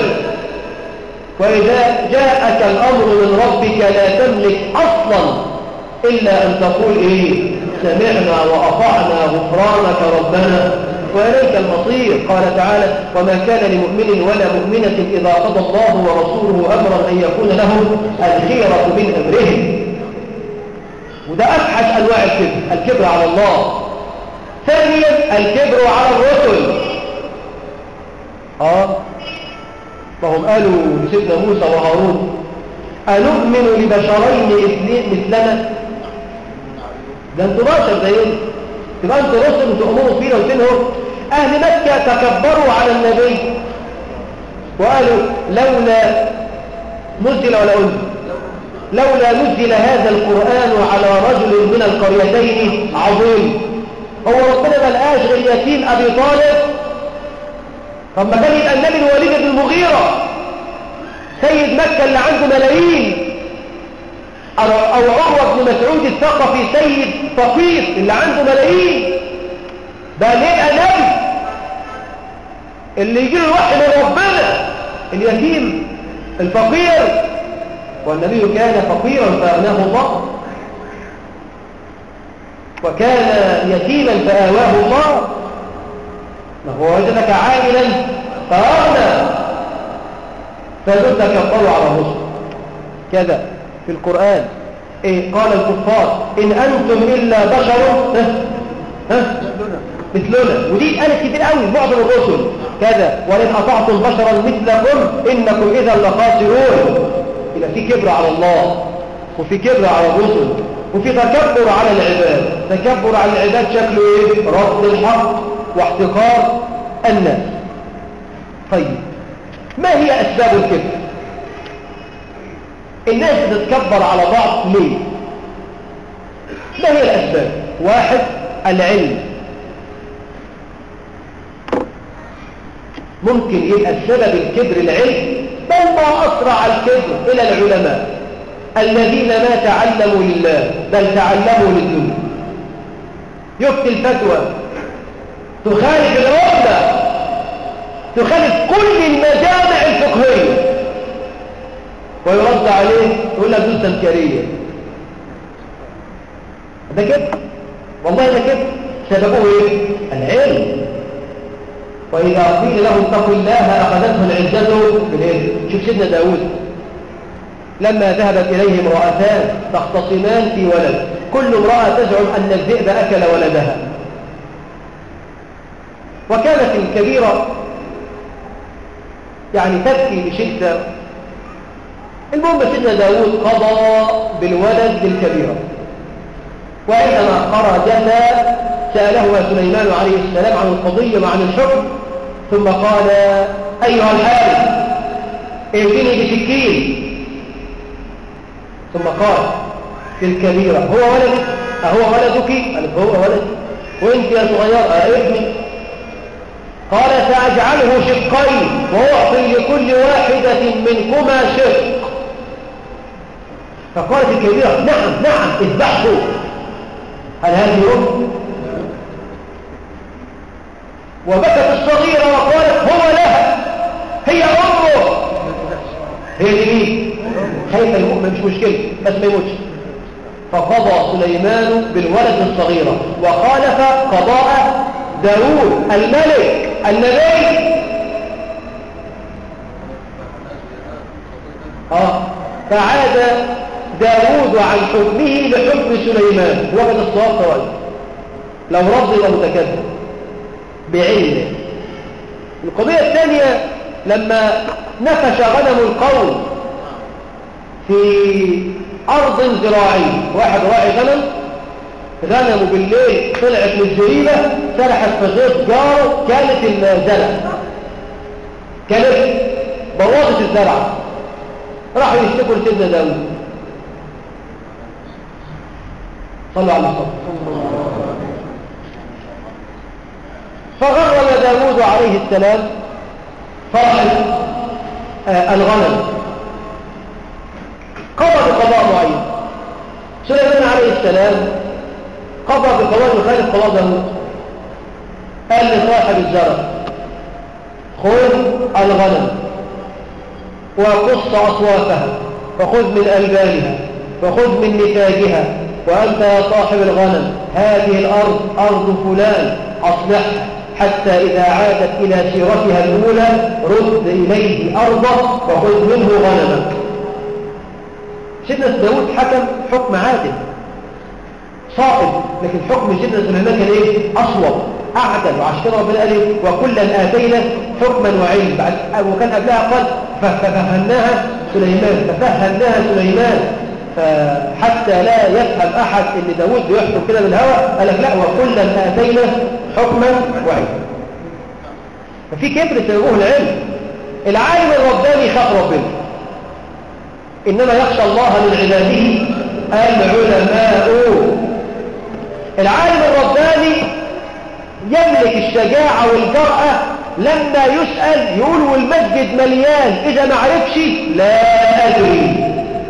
وإذا جاءك الأمر من ربك لا تملك أصلا إلا أن تقول إيه سمعنا وأطعنا غفرانك ربنا وإليك المصير قال تعالى وما كان لمؤمن ولا مؤمنة إذا قضى الله ورسوله أمرا أن يكون له الخيرة من أمرهم وده أفحش أنواع الكبر الكبر على الله ثانيا الكبر على الرسل اه فهم قالوا لسيدنا موسى وهارون أنؤمن لبشرين مثلنا ده انتوا بشر زينا تبقى انتوا رسل وتؤمروا فينا وتنهوا أهل مكة تكبروا على النبي وقالوا لولا نزل ولا أنزل لولا نزل هذا القرآن على رجل من القريتين عظيم هو ربنا ما لقاش غير يتيم أبي طالب طب ما كان يبقى النبي الوليد بن المغيرة سيد مكة اللي عنده ملايين أو عروة بن مسعود الثقفي سيد فقير اللي عنده ملايين ده ليه نبي اللي يجي له الوحي من ربنا اليتيم الفقير والنبي كان فقيرا فأغناه الله وكان يتيما فآواه الله ما هو وجدك عائلا فأغنى فدلت كفروا على الرسل كذا في القرآن إيه قال الكفار إن أنتم إلا بشر ها ها مثلنا ودي قالت كتير قوي معظم الرسل كذا ولن أطعتم بشرا مثلكم إنكم إذا لخاسرون يبقى في كبر على الله وفي كبر على الرسل وفي تكبر على العباد تكبر على العباد شكله ايه رفض الحق واحتقار الناس طيب ما هي أسباب الكبر الناس بتتكبر على بعض ليه ما هي الأسباب واحد العلم ممكن يبقى السبب الكبر العلم بل ما أسرع الكبر إلى العلماء الذين ما تعلموا لله بل تعلموا للدنيا يفتي الفتوى تخالف العمدة تخالف كل المجامع الفقهية ويرد عليه يقول لك دول تنكرية ده كده والله ده كده سببه ايه العلم وإذا قيل له اتقوا الله أخذته العزة بالعلم شوف سيدنا داود لما ذهبت إليه امرأتان تختصمان في ولد كل امرأة تزعم أن الذئب أكل ولدها وكانت الكبيرة يعني تبكي بشدة المهم سيدنا داود قضى بالولد للكبيرة وعندما خرجتا سأله سليمان عليه السلام عن القضية وعن الحكم ثم قال أيها الحارث ائتني بسكين ثم قال في الكبيرة هو ولدك أهو ولدك قالت هو ولدي وانت يا صغير ابني قال سأجعله شقين وأعطي لكل واحدة منكما شق فقالت الكبيرة نعم نعم اذبحه هل هذه رب وبكت الصغيرة وقالت هو لها هي أمه هي دي مين خايفة المؤمن مش مشكلة بس ما يموتش فقضى سليمان بالولد الصغيرة وخالف قضاء داود الملك النبي آه فعاد داود عن حكمه لحكم سليمان وجد الصواب طوال لو رضي ومتكبر بعلمه القضية الثانية لما نفش غنم القوم في أرض زراعية واحد راعي غنم غنمه بالليل طلعت من الزريبة سرحت في غيط جاره كانت الزرع كانت بوظت الزرع راحوا يشتكوا لسيدنا داود صلوا على الصلاة فغرم داود عليه السلام فرح آه الغنم قضى بقضاء معين سليمان عليه السلام قضى بقضاء يخالف قضاء داود قال لصاحب الزرع خذ الغنم وقص أصواتها وخذ من ألبانها وخذ من نتاجها وأنت يا صاحب الغنم هذه الأرض أرض فلان أصلحها حتى إذا عادت إلى سيرتها الأولى رد إليه أرضه وخذ منه غنمك سيدنا داود حكم حكم عادل صائب لكن حكم سيدنا سليمان كان ايه اصوب اعدل وعشان كده ربنا قال ايه وكلا اتينا حكما وعلم بعد وكان قبلها قال ففهمناها سليمان ففهمناها سليمان فحتى لا يفهم أحد أن داود بيحكم كده بالهوى قال لك لا وكلا آتينا حكما وعلما ففي كبر سببوه العلم العالم الرباني خاف ربنا إنما يخشى الله من عباده العلماء العالم الرباني يملك الشجاعة والجرأة لما يسأل يقول والمسجد مليان إذا ما عرفش لا أدري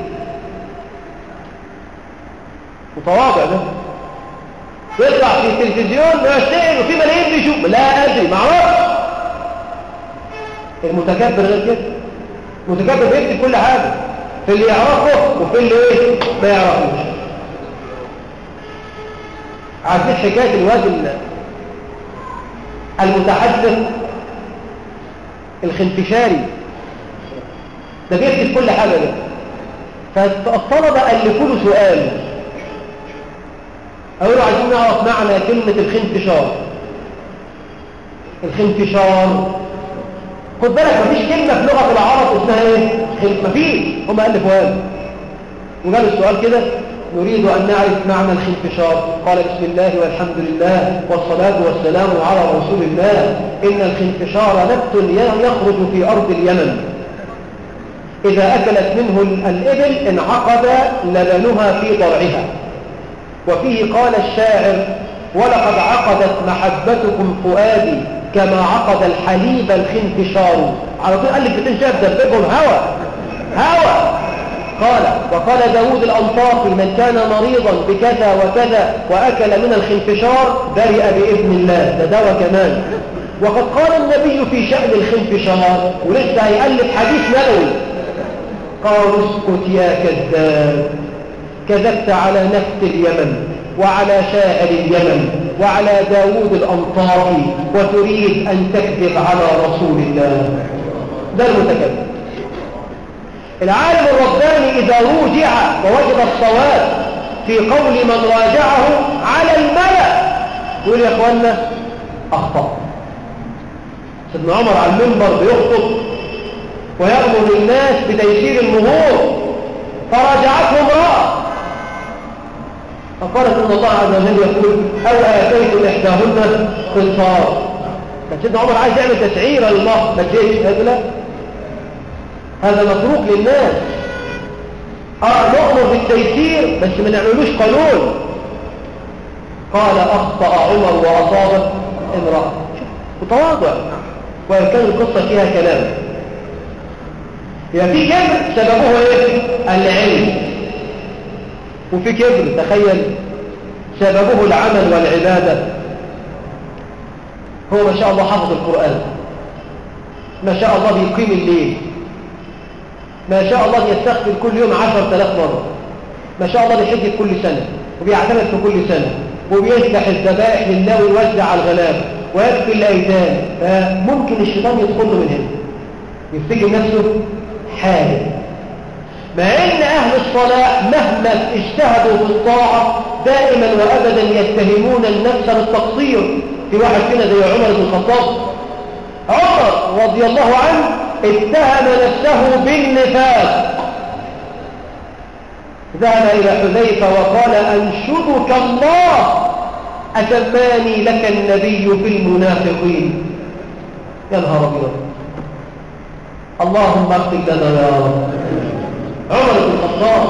متواضع ده يطلع في التلفزيون ويسأل وفي ملايين بيشوف لا أدري ما اعرفش المتكبر غير كده المتكبر بيكتب كل حاجة في اللي يعرفه وفي اللي ايه ما يعرفوش عارفين حكاية الواد المتحدث الخنفشاري ده بيكتب كل حاجة ده فالطلبة ألفوا له سؤال أقولوا عايزين نعرف معنى كلمة الخنفشار الخنفشار خد بالك مفيش كلمة في لغة العرب اسمها ايه مفيش هم ألفوا هذا وقالوا السؤال كده نريد أن نعرف معنى الخنفشار قال بسم الله والحمد لله والصلاة والسلام على رسول الله إن الخنفشار نبت يخرج في أرض اليمن إذا أكلت منه الإبل انعقد لبنها في ضرعها وفيه قال الشاعر ولقد عقدت محبتكم فؤادي كما عقد الحليب الخنفشار على طول قال لك بتنشاف دببهم هوى هوى قال وقال داود الأنطاقي من كان مريضا بكذا وكذا وأكل من الخنفشار برئ بإذن الله ده دواء كمان وقد قال النبي في شأن الخنفشار ولسه هيألف حديث نبوي قالوا اسكت يا كذاب كذبت على نفس اليمن وعلى شاعر اليمن وعلى داود الأنطاقي وتريد أن تكذب على رسول الله ده المتكلم العالم الرباني إذا روجع ووجد الصواب في قول من راجعه على الملأ يقول يا أخوانا أخطأ سيدنا عمر على المنبر بيخطب ويأمر الناس بتيسير المهور فراجعته امرأة فقالت ان الله عز وجل يقول او اتيتم احداهن قنطار كان سيدنا عمر عايز يعمل تسعيره لله ما تجيش هذا لا هذا متروك للناس اه نؤمر بالتيسير بس ما نعملوش قانون قال اخطا عمر واصابت امراه متواضع وان كان القصه فيها كلام يبقى في كبر سببه ايه العلم وفي كبر تخيل سببه العمل والعبادة هو ما شاء الله حفظ القرآن ما شاء الله بيقيم الليل ما شاء الله بيستغفر كل يوم عشر ثلاث مرة ما شاء الله بيحج كل سنة وبيعتمد في كل سنة وبيذبح الذبائح لله ويوزع على الغلاب ويكفي الأيتام فممكن الشيطان يدخل له من هنا يفتكر نفسه حالي مع ان اهل الصلاة مهما اجتهدوا في الطاعة دائما وابدا يتهمون النفس بالتقصير في واحد فينا زي عمر بن الخطاب عمر رضي الله عنه اتهم نفسه بالنفاق ذهب الى حذيفة وقال انشدك الله اسماني لك النبي في المنافقين يا نهار ابيض اللهم اغفر لنا يا رب عمر بن الخطاب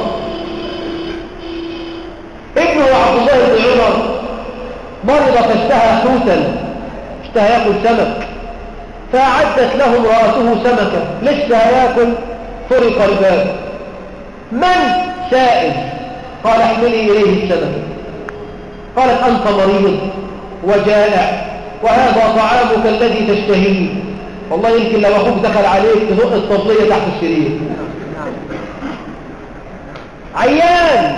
ابنه عبد الله بن عمر مرض فاشتهى حوتا اشتهى ياكل سمك فأعدت له امرأته سمكة لسه هياكل فرق الباب من سائل قال احملي إليه السمكة قالت أنت مريض وجائع وهذا طعامك الذي تشتهيه والله يمكن لو أخوك دخل عليك تزق الطبلية تحت السرير عيان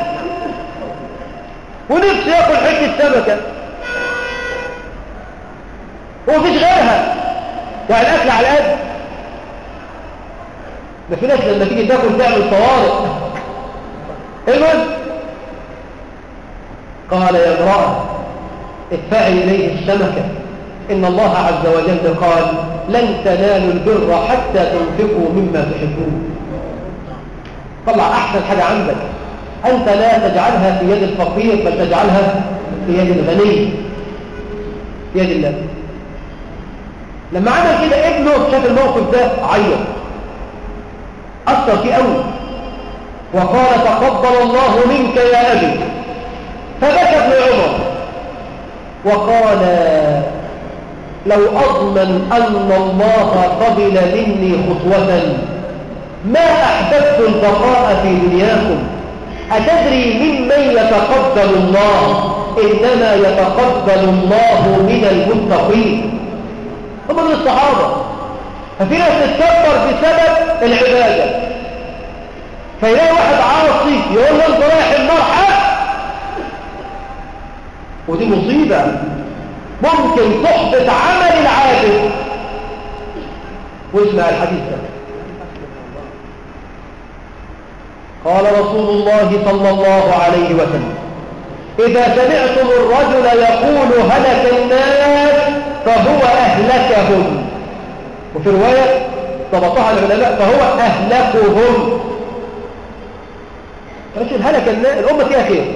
ونفسه ياكل حته سمكه ومفيش غيرها يعني الاكل على قد ده في ناس لما تيجي تاكل تعمل طوارئ المهم قال يا امراه ادفعي اليه السمكه ان الله عز وجل قال لن تنالوا البر حتى تنفقوا مما تحبون طلع أحسن حاجة عندك أنت لا تجعلها في يد الفقير بل تجعلها في يد الغني في يد الله لما عمل كده ابنه شاف الموقف ده عيط أثر فيه قوي وقال تقبل الله منك يا أبي فبكى ابن عمر وقال لو أضمن أن الله قبل مني خطوة ما أحببت البقاء في دنياكم أتدري ممن يتقبل الله إنما يتقبل الله من المتقين هم من الصحابة ففي ناس تتكبر بسبب العبادة فيلاقي واحد عاصي يقول له انت رايح النار حق ودي مصيبة ممكن تحبط عمل العابد واسمع الحديث ده قال رسول الله صلى الله عليه وسلم إذا سمعتم الرجل يقول هلك الناس فهو أهلكهم وفي رواية ضبطها العلماء فهو أهلكهم رجل هلك الناس الأمة فيها خير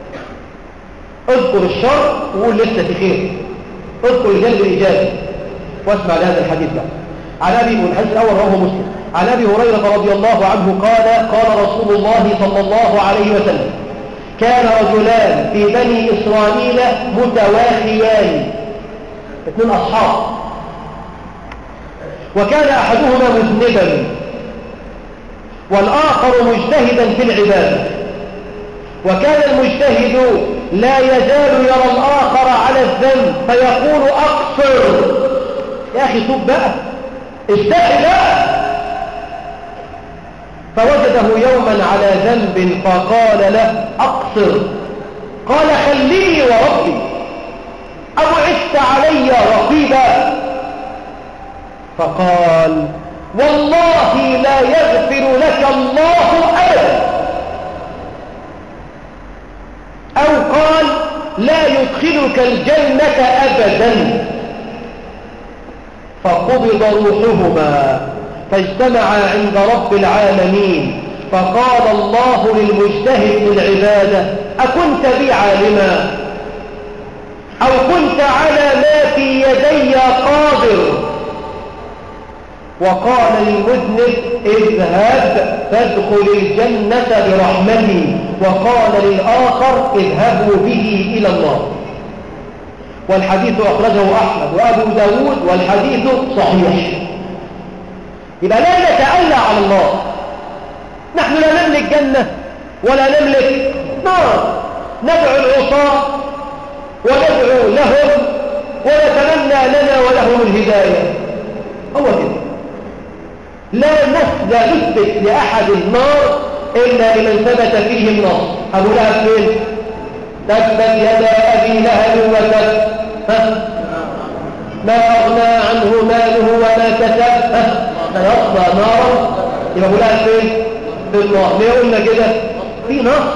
اذكر الشر وقول لسه في خير اذكر الجانب الإيجابي واسمع لهذا الحديث بقى عن أبي والحديث الأول رواه مسلم عن أبي هريرة رضي الله عنه قال قال رسول الله صلى الله عليه وسلم كان رجلان في بني إسرائيل متواخيان اثنين أصحاب وكان أحدهما مذنبا والآخر مجتهدا في العبادة وكان المجتهد لا يزال يرى الآخر على الذنب فيقول أقصر يا أخي توب بقى استحي بقى فوجده يوما على ذنب فقال له أقصر قال خليني وربي أبعثت علي رقيبا فقال والله لا يغفر لك الله أبدا أو قال لا يدخلك الجنة أبدا فقبض روحهما فاجتمعا عند رب العالمين فقال الله للمجتهد في العبادة أكنت بي عالما أو كنت على ما في يدي قادر وقال للمذنب اذهب فادخل الجنة برحمتي وقال للآخر اذهبوا به إلى الله والحديث أخرجه أحمد وأبو داود والحديث صحيح يبقى لا نتألى على الله نحن لا نملك جنة ولا نملك نار ندعو العصاة وندعو لهم ونتمنى لنا ولهم الهداية هو كده لا لا نثبت لأحد النار إلا لمن ثبت فيه النص أبو لهب فين تثبت يدا أبي لهب وتب ما أغنى عنه ماله وما كسب سيصلى نارا يبقى أبو لهب فين في النار ليه قلنا كده في نص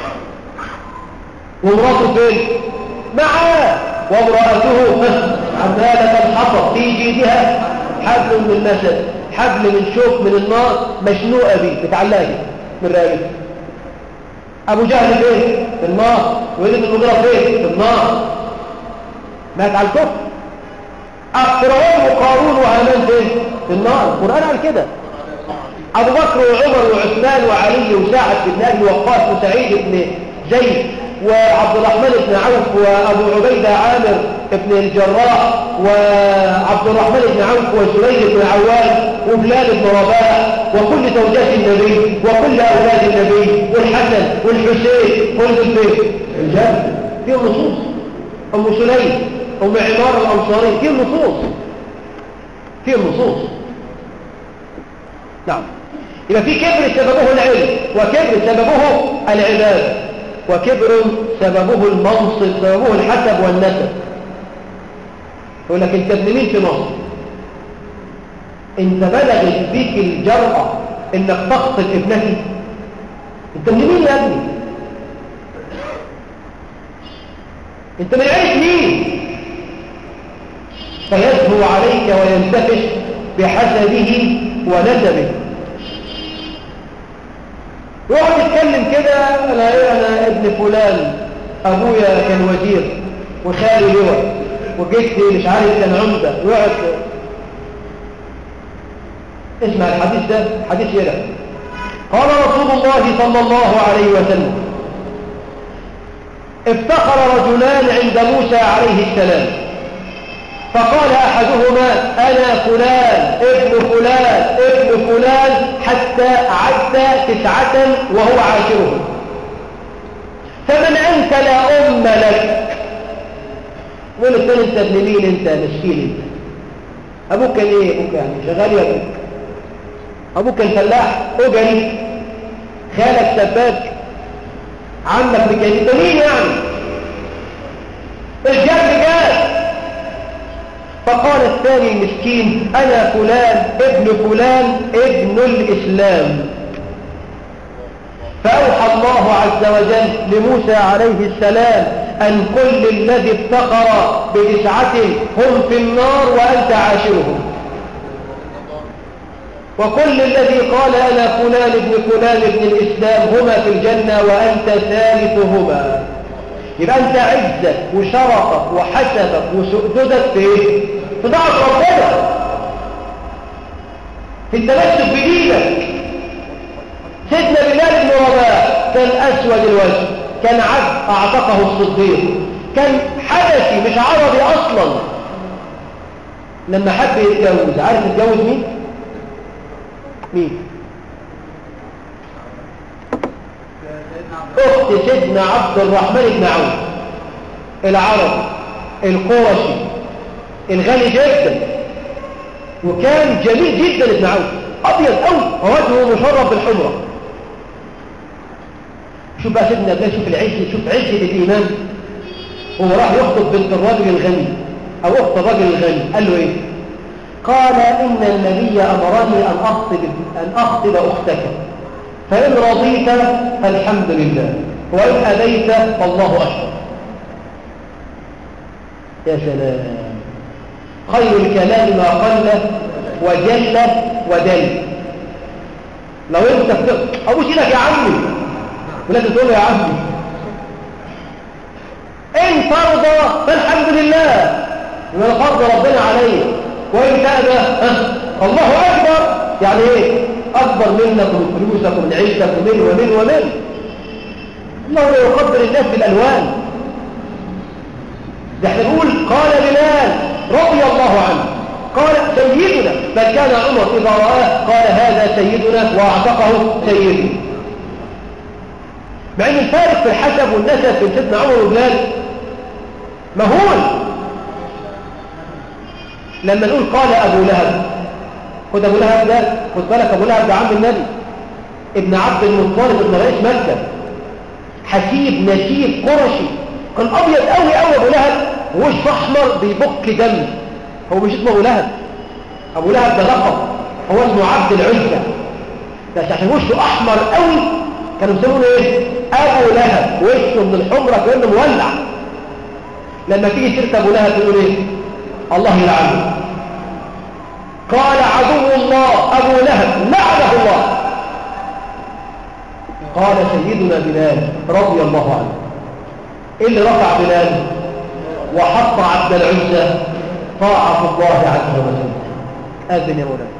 ومراته فين معاه وامرأته عمالة الحطب في جيدها حبل من مسد حبل من شوك من النار مشنوقة بيه متعلقة من راجل أبو جهل فين؟ في النار ولد المغيرة فين؟ في النار مات على الكفر فرعون وقارون وهامان فين؟ في النار القرآن قال كده أبو بكر وعمر وعثمان وعلي وسعد بن أبي وقاص وسعيد بن زيد وعبد الرحمن بن عوف وأبو عبيدة عامر بن الجراح وعبد الرحمن بن عوف وسليم بن عوان وبلال بن رباح وكل زوجات النبي وكل أولاد النبي والحسن والحسين كل البيت الجنة فيهم نصوص أم سليم أم عمار الأنصاري فيهم نصوص فيهم نصوص نعم يبقى في كبر سببه العلم وكبر سببه العبادة وكبر سببه المنصب سببه الحسب والنسب يقول لك انت ابن مين في مصر انت بلغت بيك الجرأة انك تقتل ابنتي انت ابن مين يا ابني انت من عيش مين فيزهو عليك وينتفش بحسبه ونسبه ويقعد يتكلم كده انا ايه انا ابن فلان ابويا كان وزير وخالي لواء وجدتي مش عارف كان عمده ويقعد اسمع الحديث ده حديث يلا قال رسول الله صلى الله عليه وسلم افتخر رجلان عند موسى عليه السلام فقال أحدهما أنا فلان ابن فلان ابن فلان حتى عد تسعة وهو عاشرهم فمن أنت لا أم لك قول الثاني أنت ابن مين أنت مسكين أنت أبوك كان إيه أبوك يعني شغال يا أبوك أبوك كان فلاح أجري خالك سباك عمك ميكانيكي أنت مين يعني الجد جاد فقال الثاني المسكين أنا فلان ابن فلان ابن الإسلام فأوحى الله عز وجل لموسى عليه السلام أن كل الذي افتقر بتسعة هم في النار وأنت عاشرهم وكل الذي قال أنا فلان ابن فلان ابن الإسلام هما في الجنة وأنت ثالثهما يبقى أنت عزك وشرفك وحسبك وسؤددك في إيه؟ في ضعف ربنا في التمسك بدينك سيدنا بلال بن رباح كان أسود الوجه كان عبد أعتقه الصديق كان حدثي مش عربي أصلا لما حب يتجوز عارف يتجوز مين؟ مين؟ أخت سيدنا عبد الرحمن بن عوف العربي القرشي الغني جدا وكان جميل جدا ابن عوف أبيض قوي ووجهه مشرف بالحمرة شوف بقى سيدنا ابن شوف العز شوف عزة الإيمان هو راح يخطب بنت الرجل الغني أو أخت الرجل الغني قال له إيه قال إن النبي أمرني أن أخطب, أن أخطب أختك فإن رضيت فالحمد لله وإن أبيت فالله أشهر يا سلام خير الكلام ما قل وجل ودل لو انت بتقول ابوس ايدك يا عمي ولازم تقول له يا عمي ان ترضى فالحمد لله من فرض ربنا عليك وان تأبى الله اكبر يعني ايه اكبر منك ومن فلوسك ومن عيشتك ومن ومن ومن الله لا يقدر الناس بالالوان ده احنا نقول قال بلال رضي الله عنه قال سيدنا بل كان عمر إذا رآه قال هذا سيدنا وأعتقه سيدنا مع أن الفارق في الحسب والنسب بين سيدنا عمر وبلال مهول لما نقول قال أبو لهب خد أبو لهب ده خد بالك أبو لهب ده عم النبي ابن عبد المطلب ابن رئيس مكة حسيب نسيب قرشي كان أبيض قوي قوي أبو لهب ووش أحمر بيبك دم هو مش اسمه أبو لهب أبو لهب ده لقب هو اسمه عبد العزة بس عشان وشه أحمر قوي كانوا بيسمونه إيه؟ أبو لهب وشه من الحمرة كأنه مولع لما تيجي سيرة أبو لهب تقول إيه؟ الله يلعنه قال عدو الله أبو لهب لعنه الله قال سيدنا بلال رضي الله عنه إيه اللي رفع بلال وحط عبد العزة طاعة الله عز وجل أذن يا مولانا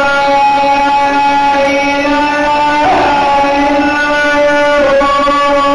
أشهد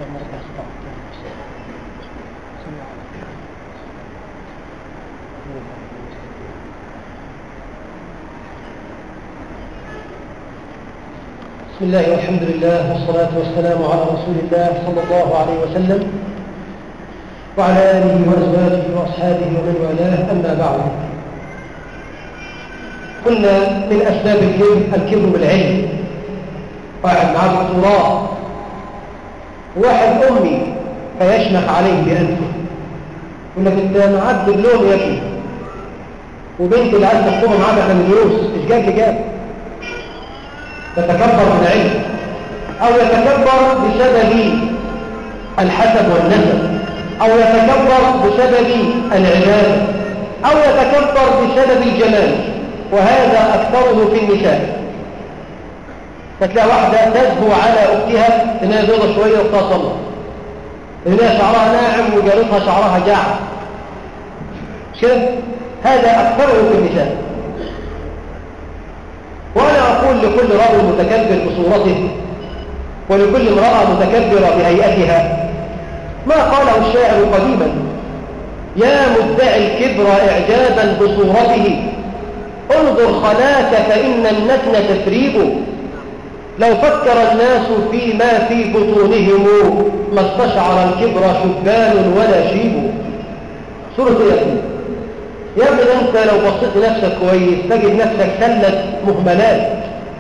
بسم الله والحمد لله والصلاة والسلام على رسول الله صلى الله عليه وسلم وعلى آله وأزواجه وأصحابه ومن والاه أما بعد قلنا من أسباب الكبر الكبر بالعلم واحد معاه دكتوراه واحد أمي فيشنق عليه بأنفه يقول لك أنت معاك دبلوم يا ابني وبنت اللي عايز تخطبها معاك بكالوريوس ايش جاب لي جاب يتكبر بالعلم أو يتكبر بسبب الحسب والنسب أو يتكبر بسبب العبادة أو يتكبر بسبب الجمال وهذا أكثره في النساء فتلاقي واحدة تزهو على أختها إنها بيضة شوية وأختها صلى إنها شعرها ناعم وجارتها شعرها جاع كده هذا أكثره في النساء وأنا أقول لكل رجل متكبر بصورته ولكل امرأة متكبرة بهيئتها ما قاله الشاعر قديما يا مدعي الكبر إعجابا بصورته انظر خلاك فإن النتن تفريب لو فكر الناس فيما في بطونهم ما استشعر الكبر شبان ولا شيب سورة ياسين يا ابني انت لو بصيت لنفسك كويس تجد نفسك سلة مهملات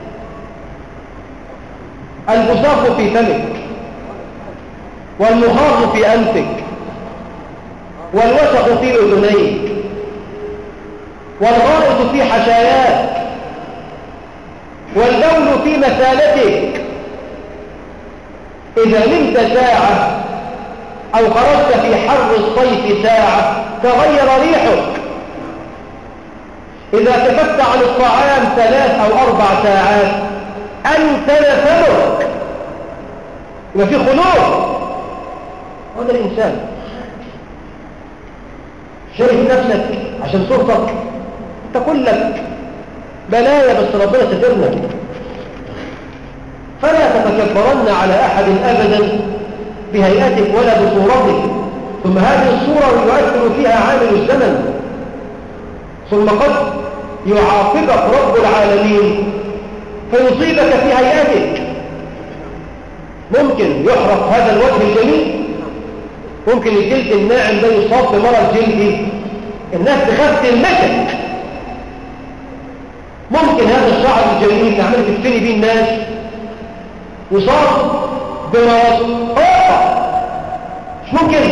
البصاق في فمك والمخاض في أنفك والوسخ في أذنيك والغائط في حشاياك والبول في مسالتك إذا نمت ساعة أو خرجت في حر الصيف ساعة تغير ريحك إذا كفت عن الطعام ثلاث أو أربع ساعات أنتن فمك يبقى في خلوق هذا الإنسان شايف نفسك عشان صورتك تقول لك بلايا بس ربنا سترنا فلا تتكبرن على أحد أبدا بهيئتك ولا بصورتك ثم هذه الصورة يؤثر فيها عامل الزمن ثم قد يعاقبك رب العالمين فيصيبك في هيئتك ممكن يحرق هذا الوجه الجميل ممكن الجلد الناعم ده يصاب بمرض جلدي الناس تخاف تلمسك ممكن هذا الشعر الجميل اللي عمال تفتني بيه الناس يصاب بمرض آه. مش ممكن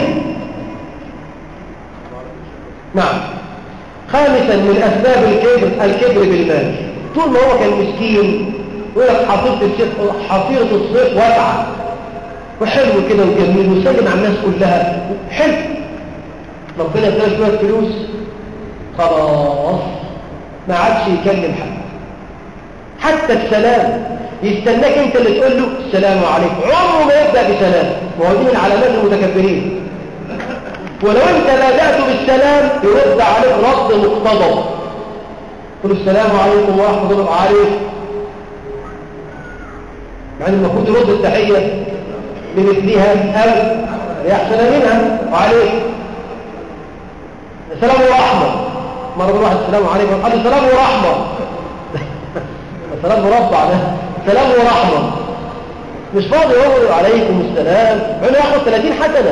نعم خامسا من أسباب الكبر الكبر بالمال طول ما هو كان مسكين ويقول لك حصيرة الصيف حصيرة الصيف واسعة وحلو كده وجميل وسلم على الناس كلها حلو ربنا اداله شوية فلوس خلاص ما عادش يكلم حد حتى السلام يستناك انت اللي تقول له السلام عليكم عمره ما يبدأ بسلام وهو دي من علامات المتكبرين ولو انت بدأت بالسلام يرد عليك رد مقتضى قل السلام عليكم ورحمة الله عليكم يعني المفروض يرد التحية بمثلها أو يحسن منها وعليك السلام ورحمة مرة واحد السلام عليكم قال السلام ورحمة السلام مربع ده سلام ورحمة مش فاضي هو عليكم السلام يعني ياخد 30 حسنة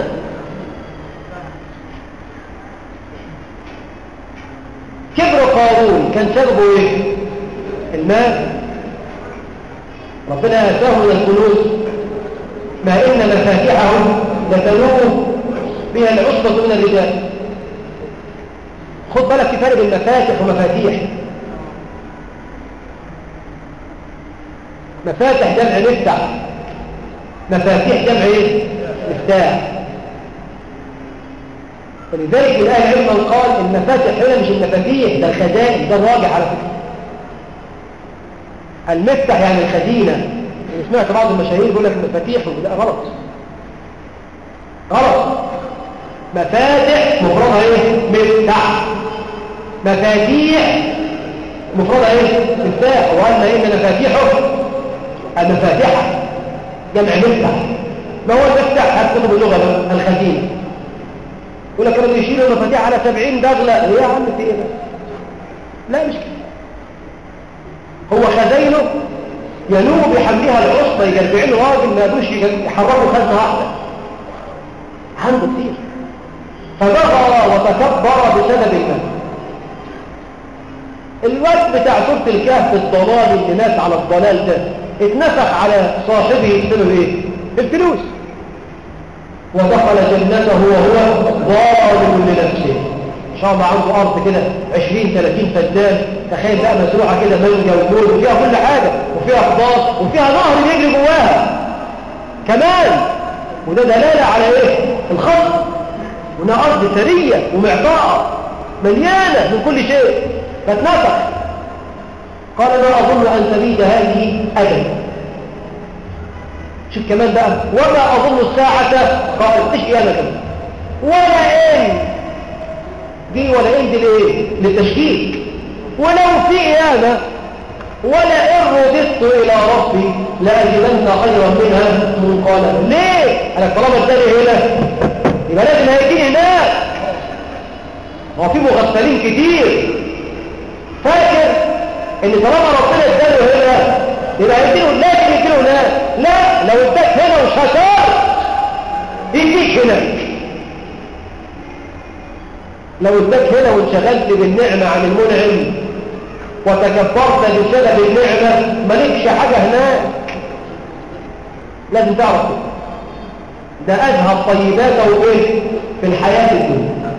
كبر قارون كان سببه ايه المال ربنا اتاه من الكنوز ما ان مفاتحه لتنوه بها العصبة من الرجال خد بالك في فرق بين مفاتح ومفاتيح مفاتح جمع مفتح مفاتيح جمع ايه مفتاح فلذلك من اهل العلم قال المفاتح هنا مش المفاتيح ده الخزائن ده الراجع على فكره المفتح يعني الخزينه يعني سمعت بعض المشاهير يقول لك المفاتيح لا غلط غلط مفاتح مفردها ايه مفتاح مفاتيح مفردها ايه مفتاح وان ان مفاتيحه المفاتيح جمع مفتح ما هو المفتاح هات كتب اللغة بقى، الخزينة يقول لك كانوا بيشيلوا المفاتيح على 70 دغلة ايه يا عم في ايه ده؟ لا مش كده هو خزينه ينوب بحملها العصبة يجي 40 راجل ما يقدروش يحركوا خزنة واحدة عنده كتير فبغى وتكبر بسبب المال الوقت بتاع سورة الكهف الضلال اللي ناس على الضلال ده اتنفخ على صاحبه بسبب ايه؟ الفلوس ودخل جنته وهو ظالم لنفسه ان شاء الله عنده ارض كده 20 30 فدان تخيل بقى مزروعه كده مانجا وجوز وفيها كل حاجه وفيها خضار وفيها نهر بيجري جواها كمان وده دلاله على ايه الخط هنا ارض ثريه ومعطاءه مليانه من كل شيء فاتنفخ قال ما اظن ان تبيد هذه ابدا شوف كمان بقى وما اظن الساعه قال ايش قيامه كمان ولا ان دي ولا ان دي لايه للتشكيك ولو في قيامه ولا ان رددت الى ربي لاجدن خيرا منها منقلبا ليه انا طالما اداني هنا يبقى لازم هيجيني هناك هو في مغفلين كتير فاكر ان طالما ربنا اداله هنا يبقى هيديله لازم يديله هناك لا لو اداك هنا مش هشار يديك هناك لو اداك هنا وانشغلت بالنعمة عن المنعم وتكبرت بسبب النعمة مالكش حاجة هناك لازم تعرف كده ده أذهب طيباته إيه في الحياة الدنيا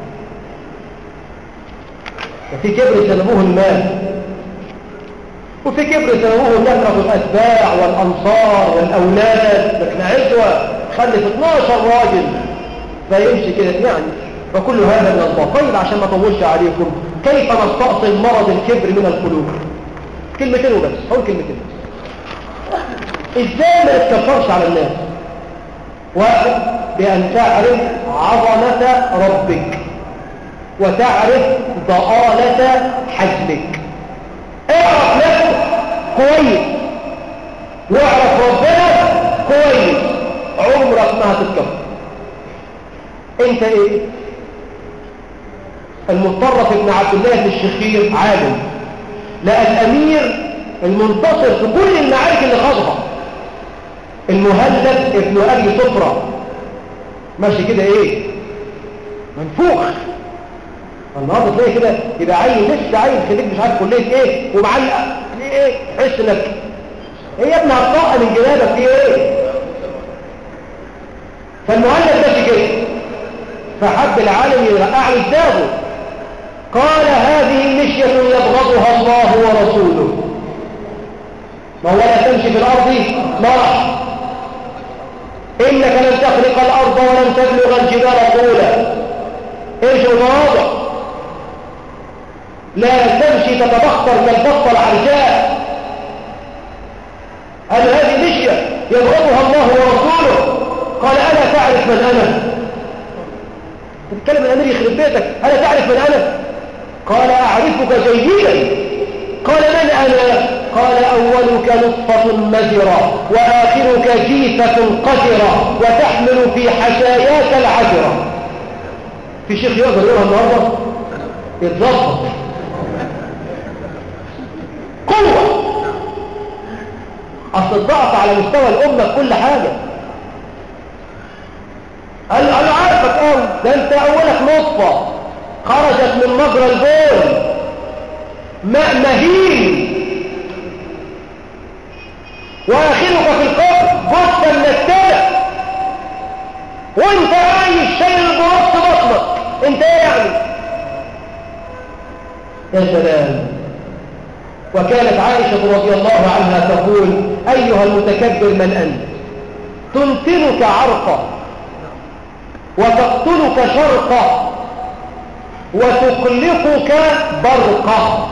وفي كبر سلبوه المال وفي كبر سلبوه كثرة الأتباع والأنصار والأولاد لكن عزوة خلف 12 راجل فيمشي كده يعني فكل هذا من الله طيب عشان ما اطولش عليكم كيف نستأصل مرض الكبر من القلوب كلمتين وبس هقول كلمتين ازاي ما نتكفرش على الناس واحد بأن تعرف عظمة ربك وتعرف ضآلة حجمك اعرف نفسك كويس واعرف ربنا كويس عمرك ما هتتكفر انت ايه المطرف ابن عبد الله بن الشخير عالم لقى الامير المنتصر في كل المعارك اللي خاضها المهلب ابن ابي صفرة ماشي كده ايه منفوخ النهارده تلاقي كده يبقى عيل لسه عيل خريج مش عارف كليه ايه ومعلق ليه ايه تحس انك ايه يا ابني هتطق من جنابك في ايه فالمهلب ماشي كده فحب العالم يرقع له دماغه قال هذه مشية يبغضها الله ورسوله ما هو لا تمشي في الأرض مرح إنك لن تخلق الأرض ولن تبلغ الجبال طولا ايش المواضع لا تمشي تتبختر كالبطة العرجاء قال هذه مشية يبغضها الله ورسوله قال ألا تعرف من أنا تتكلم الأمير يخرب بيتك ألا تعرف من أنا قال أعرفك جيدا قال من أنا قال أولك نطفة مزرة وآخرك جيفة قذرة وتحمل في حشاياك العذرة في شيخ يقدر يقولها النهارده يتظبط قوة أصل الضعف على مستوى الأمة في كل حاجة قال أنا عارفك قوي ده أنت أولك نطفة خرجت من مجرى البول ماء مهين وآخرك في القبر جثة من التلف وانت عايش شايل البرص بطنك انت ايه يعني يا سلام وكانت عائشة رضي الله عنها تقول أيها المتكبر من أنت تمتنك عرقا وتقتلك شرقا وتقلقك برقا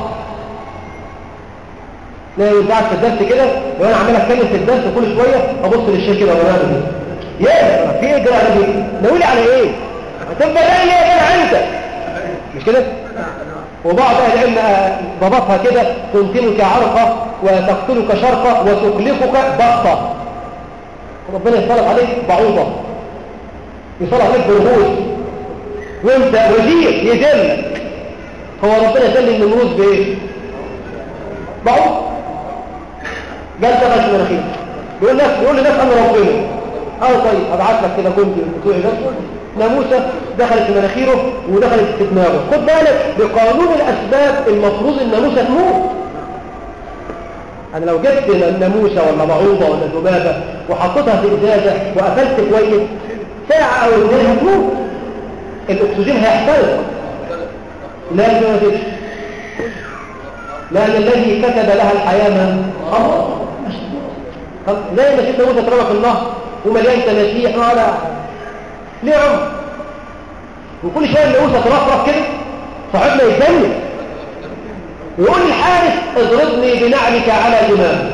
لا يوزعك في الدرس كده لو انا عمال اتكلم في الدرس كل شويه ابص للشيخ كده وانا بعمل ايه يا في ايه كده على ايه نقول على ايه هتبقى ايه يا جدع انت مش كده وبعض اهل العلم ضبطها كده تمتنك عرقا وتقتلك شرقا وتقلقك بطا ربنا يصلح عليك بعوضة يصلح عليك برغوث وانت وزير يذلك هو ربنا يسلم النمروز بايه بعوض قال دخل في مناخير بيقول لك بيقول لناس انا ربنا اه طيب ابعت لك كده كنت بتوعي بس ناموسه دخلت في مناخيره ودخلت في دماغه خد بالك بقانون الاسباب المفروض الناموسه تموت انا لو جبت ناموسه ولا بعوضه ولا ذبابه وحطيتها في ازازه وقفلت كويس ساعه او اثنين هتموت الاكسجين هيحترق لا ما فيش لان الذي كتب لها الحياه من الله طب زي ما شفت ناموسه اترمى في النهر ومليان تماسيح لا ليه عمر وكل شويه الناموسه ترفرف كده صاحبنا يتجنن ويقول الحارس اضربني بنعلك على دماغي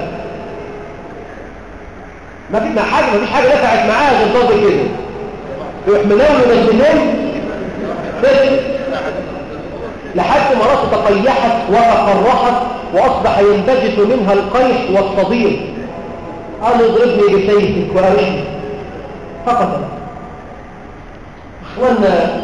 ما في حاجه ما فيش حاجه نفعت معاه غير ضرب كده يروح مناوله من الجنين بس لحد ما راسه تقيحت وتقرحت واصبح ينبجس منها القيح والصديد قال اضربني بسيفك وارشني فقط اخوانا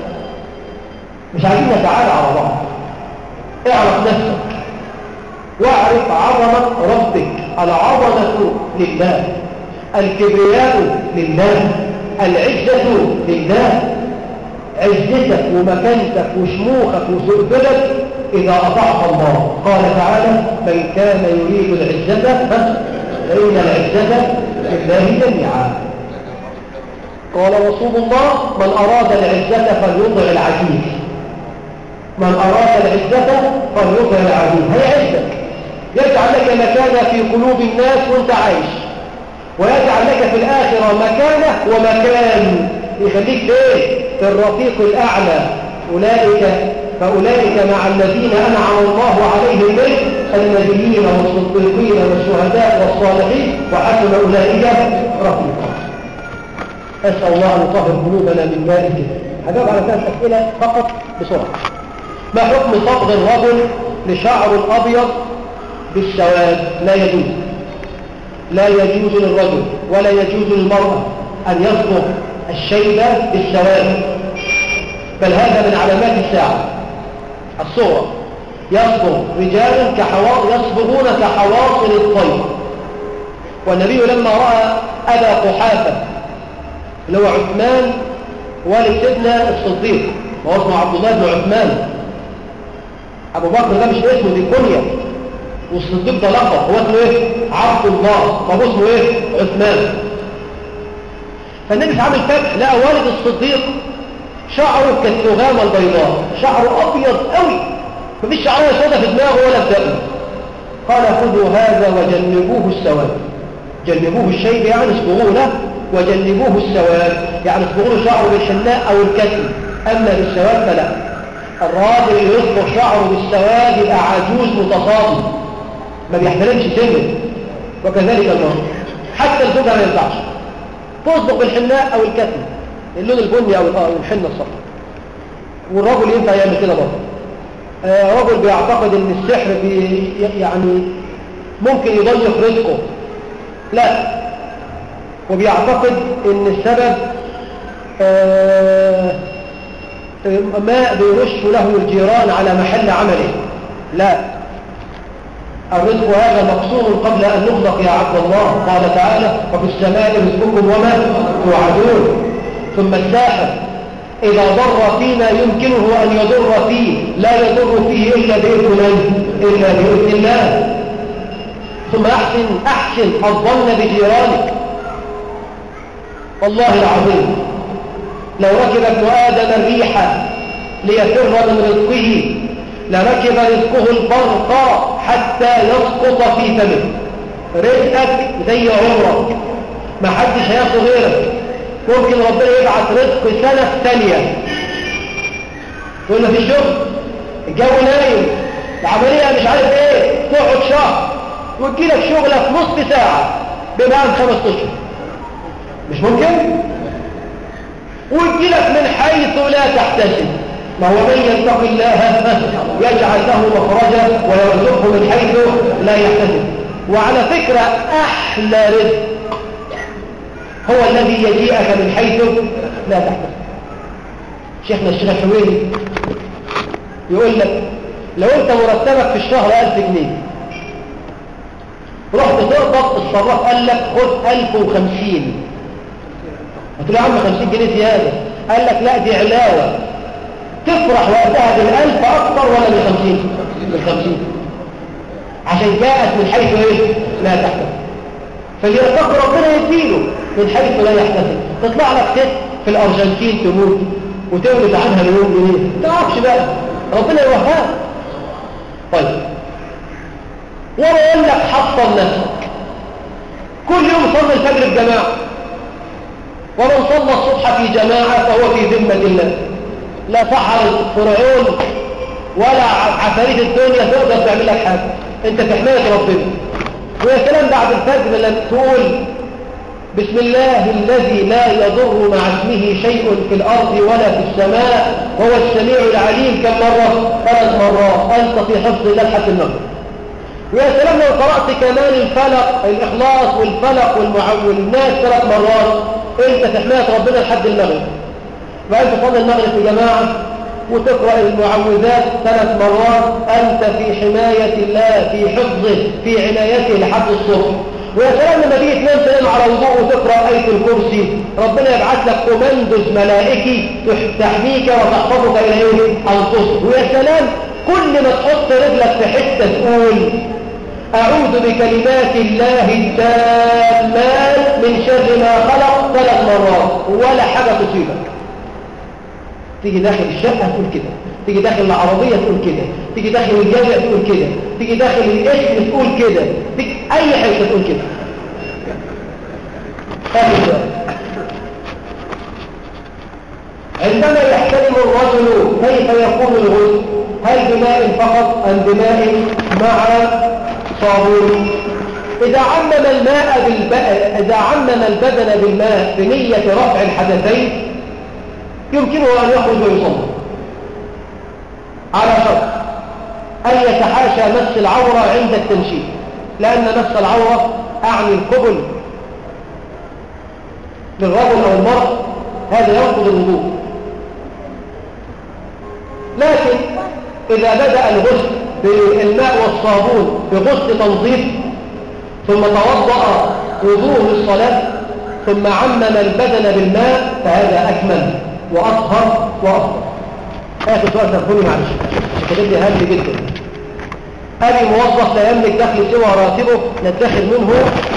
مش عايزين نتعالى على بعض اعرف نفسك واعرف عظمة ربك العظمة لله الكبرياء لله العزة لله عزتك ومكانتك وشموخك وسؤدلك إذا أطعت الله قال تعالى من كان يريد العزة فإن العزة لله جميعا قال رسول الله من أراد العزة فليطع العزيز من أراد العزة فليطع العزيز هي عزك يجعل لك مكانة في قلوب الناس وانت عايش ويجعل لك في الآخرة مكانة ومكان يخليك ايه في الرفيق الأعلى أولئك فأولئك مع الذين أنعم الله عليهم من النبيين والصديقين والشهداء والصالحين وحسن أولئك رفيقا أسأل الله أن يطهر قلوبنا من ماء الكتاب هجاوب على ثلاث أسئلة فقط بسرعة ما حكم صبغ الرجل لشعر الأبيض بالسواد لا يجوز لا يجوز للرجل ولا يجوز للمرأة أن يصبغ الشيب بالسواد بل هذا من علامات الساعة الصورة يصبغ رجال كحواصل يصبغون كحواصل الطير والنبي لما رأى أبا قحافة اللي هو عثمان والد سيدنا الصديق وهو اسمه عبد الله بن عثمان أبو بكر ده مش اسمه دي كنية والصديق ده لقب هو اسمه ايه عبد الله طب اسمه ايه عثمان فالنبي في عام الفتح لقى والد الصديق شعره كالتغامة البيضاء شعره أبيض قوي مفيش شعره سودة في دماغه ولا في دقنه قال خذوا هذا وجنبوه السواد جنبوه الشيب يعني اصبغوه له وجنبوه السواد يعني اصبغوا له شعره بالحناء أو الكتم أما بالسواد فلا الراجل اللي يصبغ شعره بالسواد يبقى عجوز متصادم ما بيحترمش سنه وكذلك المرأة حتى الزوجة ما ينفعش تصبغ بالحناء أو الكتم اللون البني أو الحنة الصفراء والرجل ينفع يعمل كده برضه آه رجل بيعتقد ان السحر بي يعني ممكن يضيق رزقه لا وبيعتقد ان السبب آه ماء بيرش له الجيران على محل عمله لا الرزق هذا مقصور قبل أن نخلق يا عبد الله قال تعالى وفي السماء رزقكم وما توعدون ثم الساحر إذا ضر فيما يمكنه أن يضر فيه لا يضر فيه إلا بإذن من؟ إلا بإذن الله ثم أحسن أحسن الظن بجيرانك والله العظيم لو ركب ابن آدم الريح ليفر من رزقه لركب رزقه البرق حتى يسقط في فمه رزقك زي عمرك ما حدش هياخد غيرك ممكن ربنا يبعث رزق سنة ثانية تقول له في الشغل الجو نايم العملية مش عارف ايه تقعد شهر وتجيلك شغلة في نصف ساعة بمعنى خمس اشهر مش ممكن وتجيلك من حيث لا تحتسب ما هو من يتق الله يجعل له مخرجا ويرزقه من حيث لا يحتسب وعلى فكرة أحلى رزق هو الذي يجيئك من حيث لا تحتسب شيخنا الشيخ الحويني يقول لك لو انت مرتبك في الشهر 1000 جنيه رحت تقبض الصراف قال لك خد 1050 قلت له يا عم 50 جنيه زياده قال لك لا دي علاوه تفرح وقتها بالألف أكثر ولا بالخمسين بالخمسين عشان جاءت من حيث ايه لا تحتسب فاللي يتقي ربنا يديله من حيث لا يحتسب تطلع لك ست في الأرجنتين تموت وتولد عنها مليون جنيه ما تعرفش بقى ربنا يوهاك طيب وانا اقول لك حصل نفسك كل يوم صلي الفجر بجماعه ومن صلى الصبح في جماعه فهو في ذمه الله لا سحر فرعون ولا عفاريت الدنيا تقدر تعمل لك حاجه انت في حمايه ربنا ويا سلام بعد الفجر لما تقول بسم الله الذي لا يضر مع اسمه شيء في الأرض ولا في السماء وهو السميع العليم كم مرة؟ ثلاث مرات أنت في حفظ الله لحد المغرب ويا سلام لو قرأت كمان الفلق الإخلاص والفلق والمعول الناس ثلاث مرات أنت في حماية ربنا لحد المغرب وأنت تصلي المغرب في جماعة وتقرأ المعوذات ثلاث مرات أنت في حماية الله في حفظه في عنايته لحد الصبح ويا سلام لما تيجي تنام تنام على وضوء وتقرا ايه الكرسي ربنا يبعث لك كوماندوز ملائكي تحميك وتحفظك الى ايه انفسك ويا سلام كل ما تحط رجلك في حته تقول اعوذ بكلمات الله التامات من شر ما خلق ثلاث مرات ولا حاجه تصيبك تيجي داخل الشقه تقول كده تيجي داخل العربية تقول كده تيجي داخل الجامع تقول كده تيجي داخل الاسم تقول كده تيجي اي حاجة تقول كده عندما يحترم الرجل كيف يكون الغسل هل بماء فقط ام بماء مع صابون إذا عمم الماء بالب... إذا عمم البدن بالماء بنية رفع الحدثين يمكنه أن يخرج ويصلي على شرط أن يتحاشى مس العورة عند التنشيف لأن مس العورة أعني القبل للرجل أو المرأة هذا ينقض الوضوء لكن إذا بدأ الغسل بالماء والصابون بغسل تنظيف ثم توضأ وضوء للصلاة ثم عمم البدن بالماء فهذا أكمل وأطهر وأفضل آخر سؤال تفهمي معلش الكتاب دي هام جدا أبي موظف لا يملك دخل سوى راتبه نتخذ منه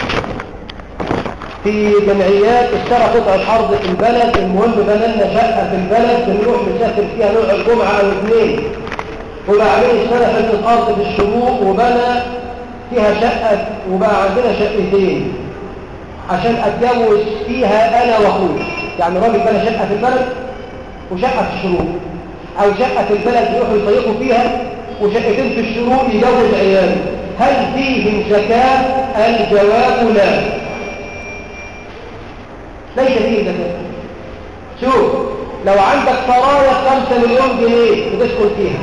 في جمعيات اشترى قطعة أرض في البلد المهم بنلنا شقة في البلد بنروح نسافر فيها نوع الجمعة أو اثنين وبعدين اشترى حتة الأرض في الشروق وبنى فيها شقة وبقى عندنا شقتين عشان أتجوز فيها أنا وأخوي يعني راجل بنى شقة في البلد وشقة في الشروق أو شقة في البلد يروحوا يصيفوا فيها وشقتين في الشروق يجوز عياله هل فيهم زكاة؟ الجواب لا ليس فيه زكاة شوف لو عندك سرايا 5 مليون جنيه بتسكن فيها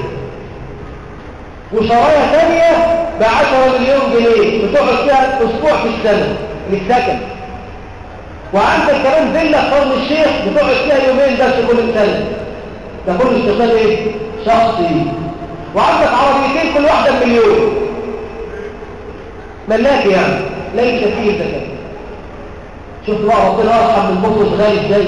وسرايا ثانية ب 10 مليون جنيه بتقعد فيها أسبوع في السنة للسكن وعندك كمان فيلا في شرم الشيخ بتقعد فيها يومين بس كل سنة ده كل استقلال ايه شخصي وعندك عربيتين كل واحدة بمليون ملاك يعني ليس فيه زكاة شوف بقى ربنا ارحم من بطرس غالي ازاي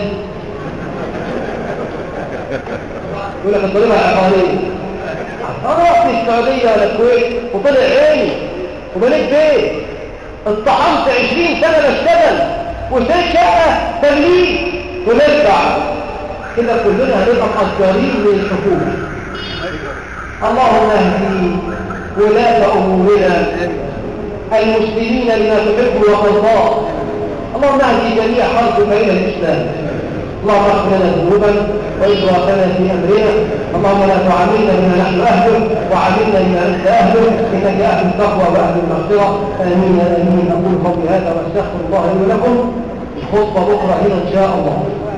يقول لك الضريبه عقاريه انا رحت السعوديه ولا الكويت وطلع عيني وبنيت بيت اتطحنت 20 سنه بشتغل وسيت شقه تمليك ونرجع كده كلنا هنبقى مقدرين من الحكومه اللهم اهدي ولاة امورنا المسلمين لما تحب وترضاه اللهم اهدي جميع خلقك الى الاسلام اللهم اغفر لنا ذنوبا واسرافنا في امرنا اللهم لا تعاملنا بما نحن اهله وعاملنا بما انت اهله انك اهل التقوى واهل المغفره امين امين اقول قولي هذا واستغفر الله لي ولكم الخطبه بكره هنا ان شاء الله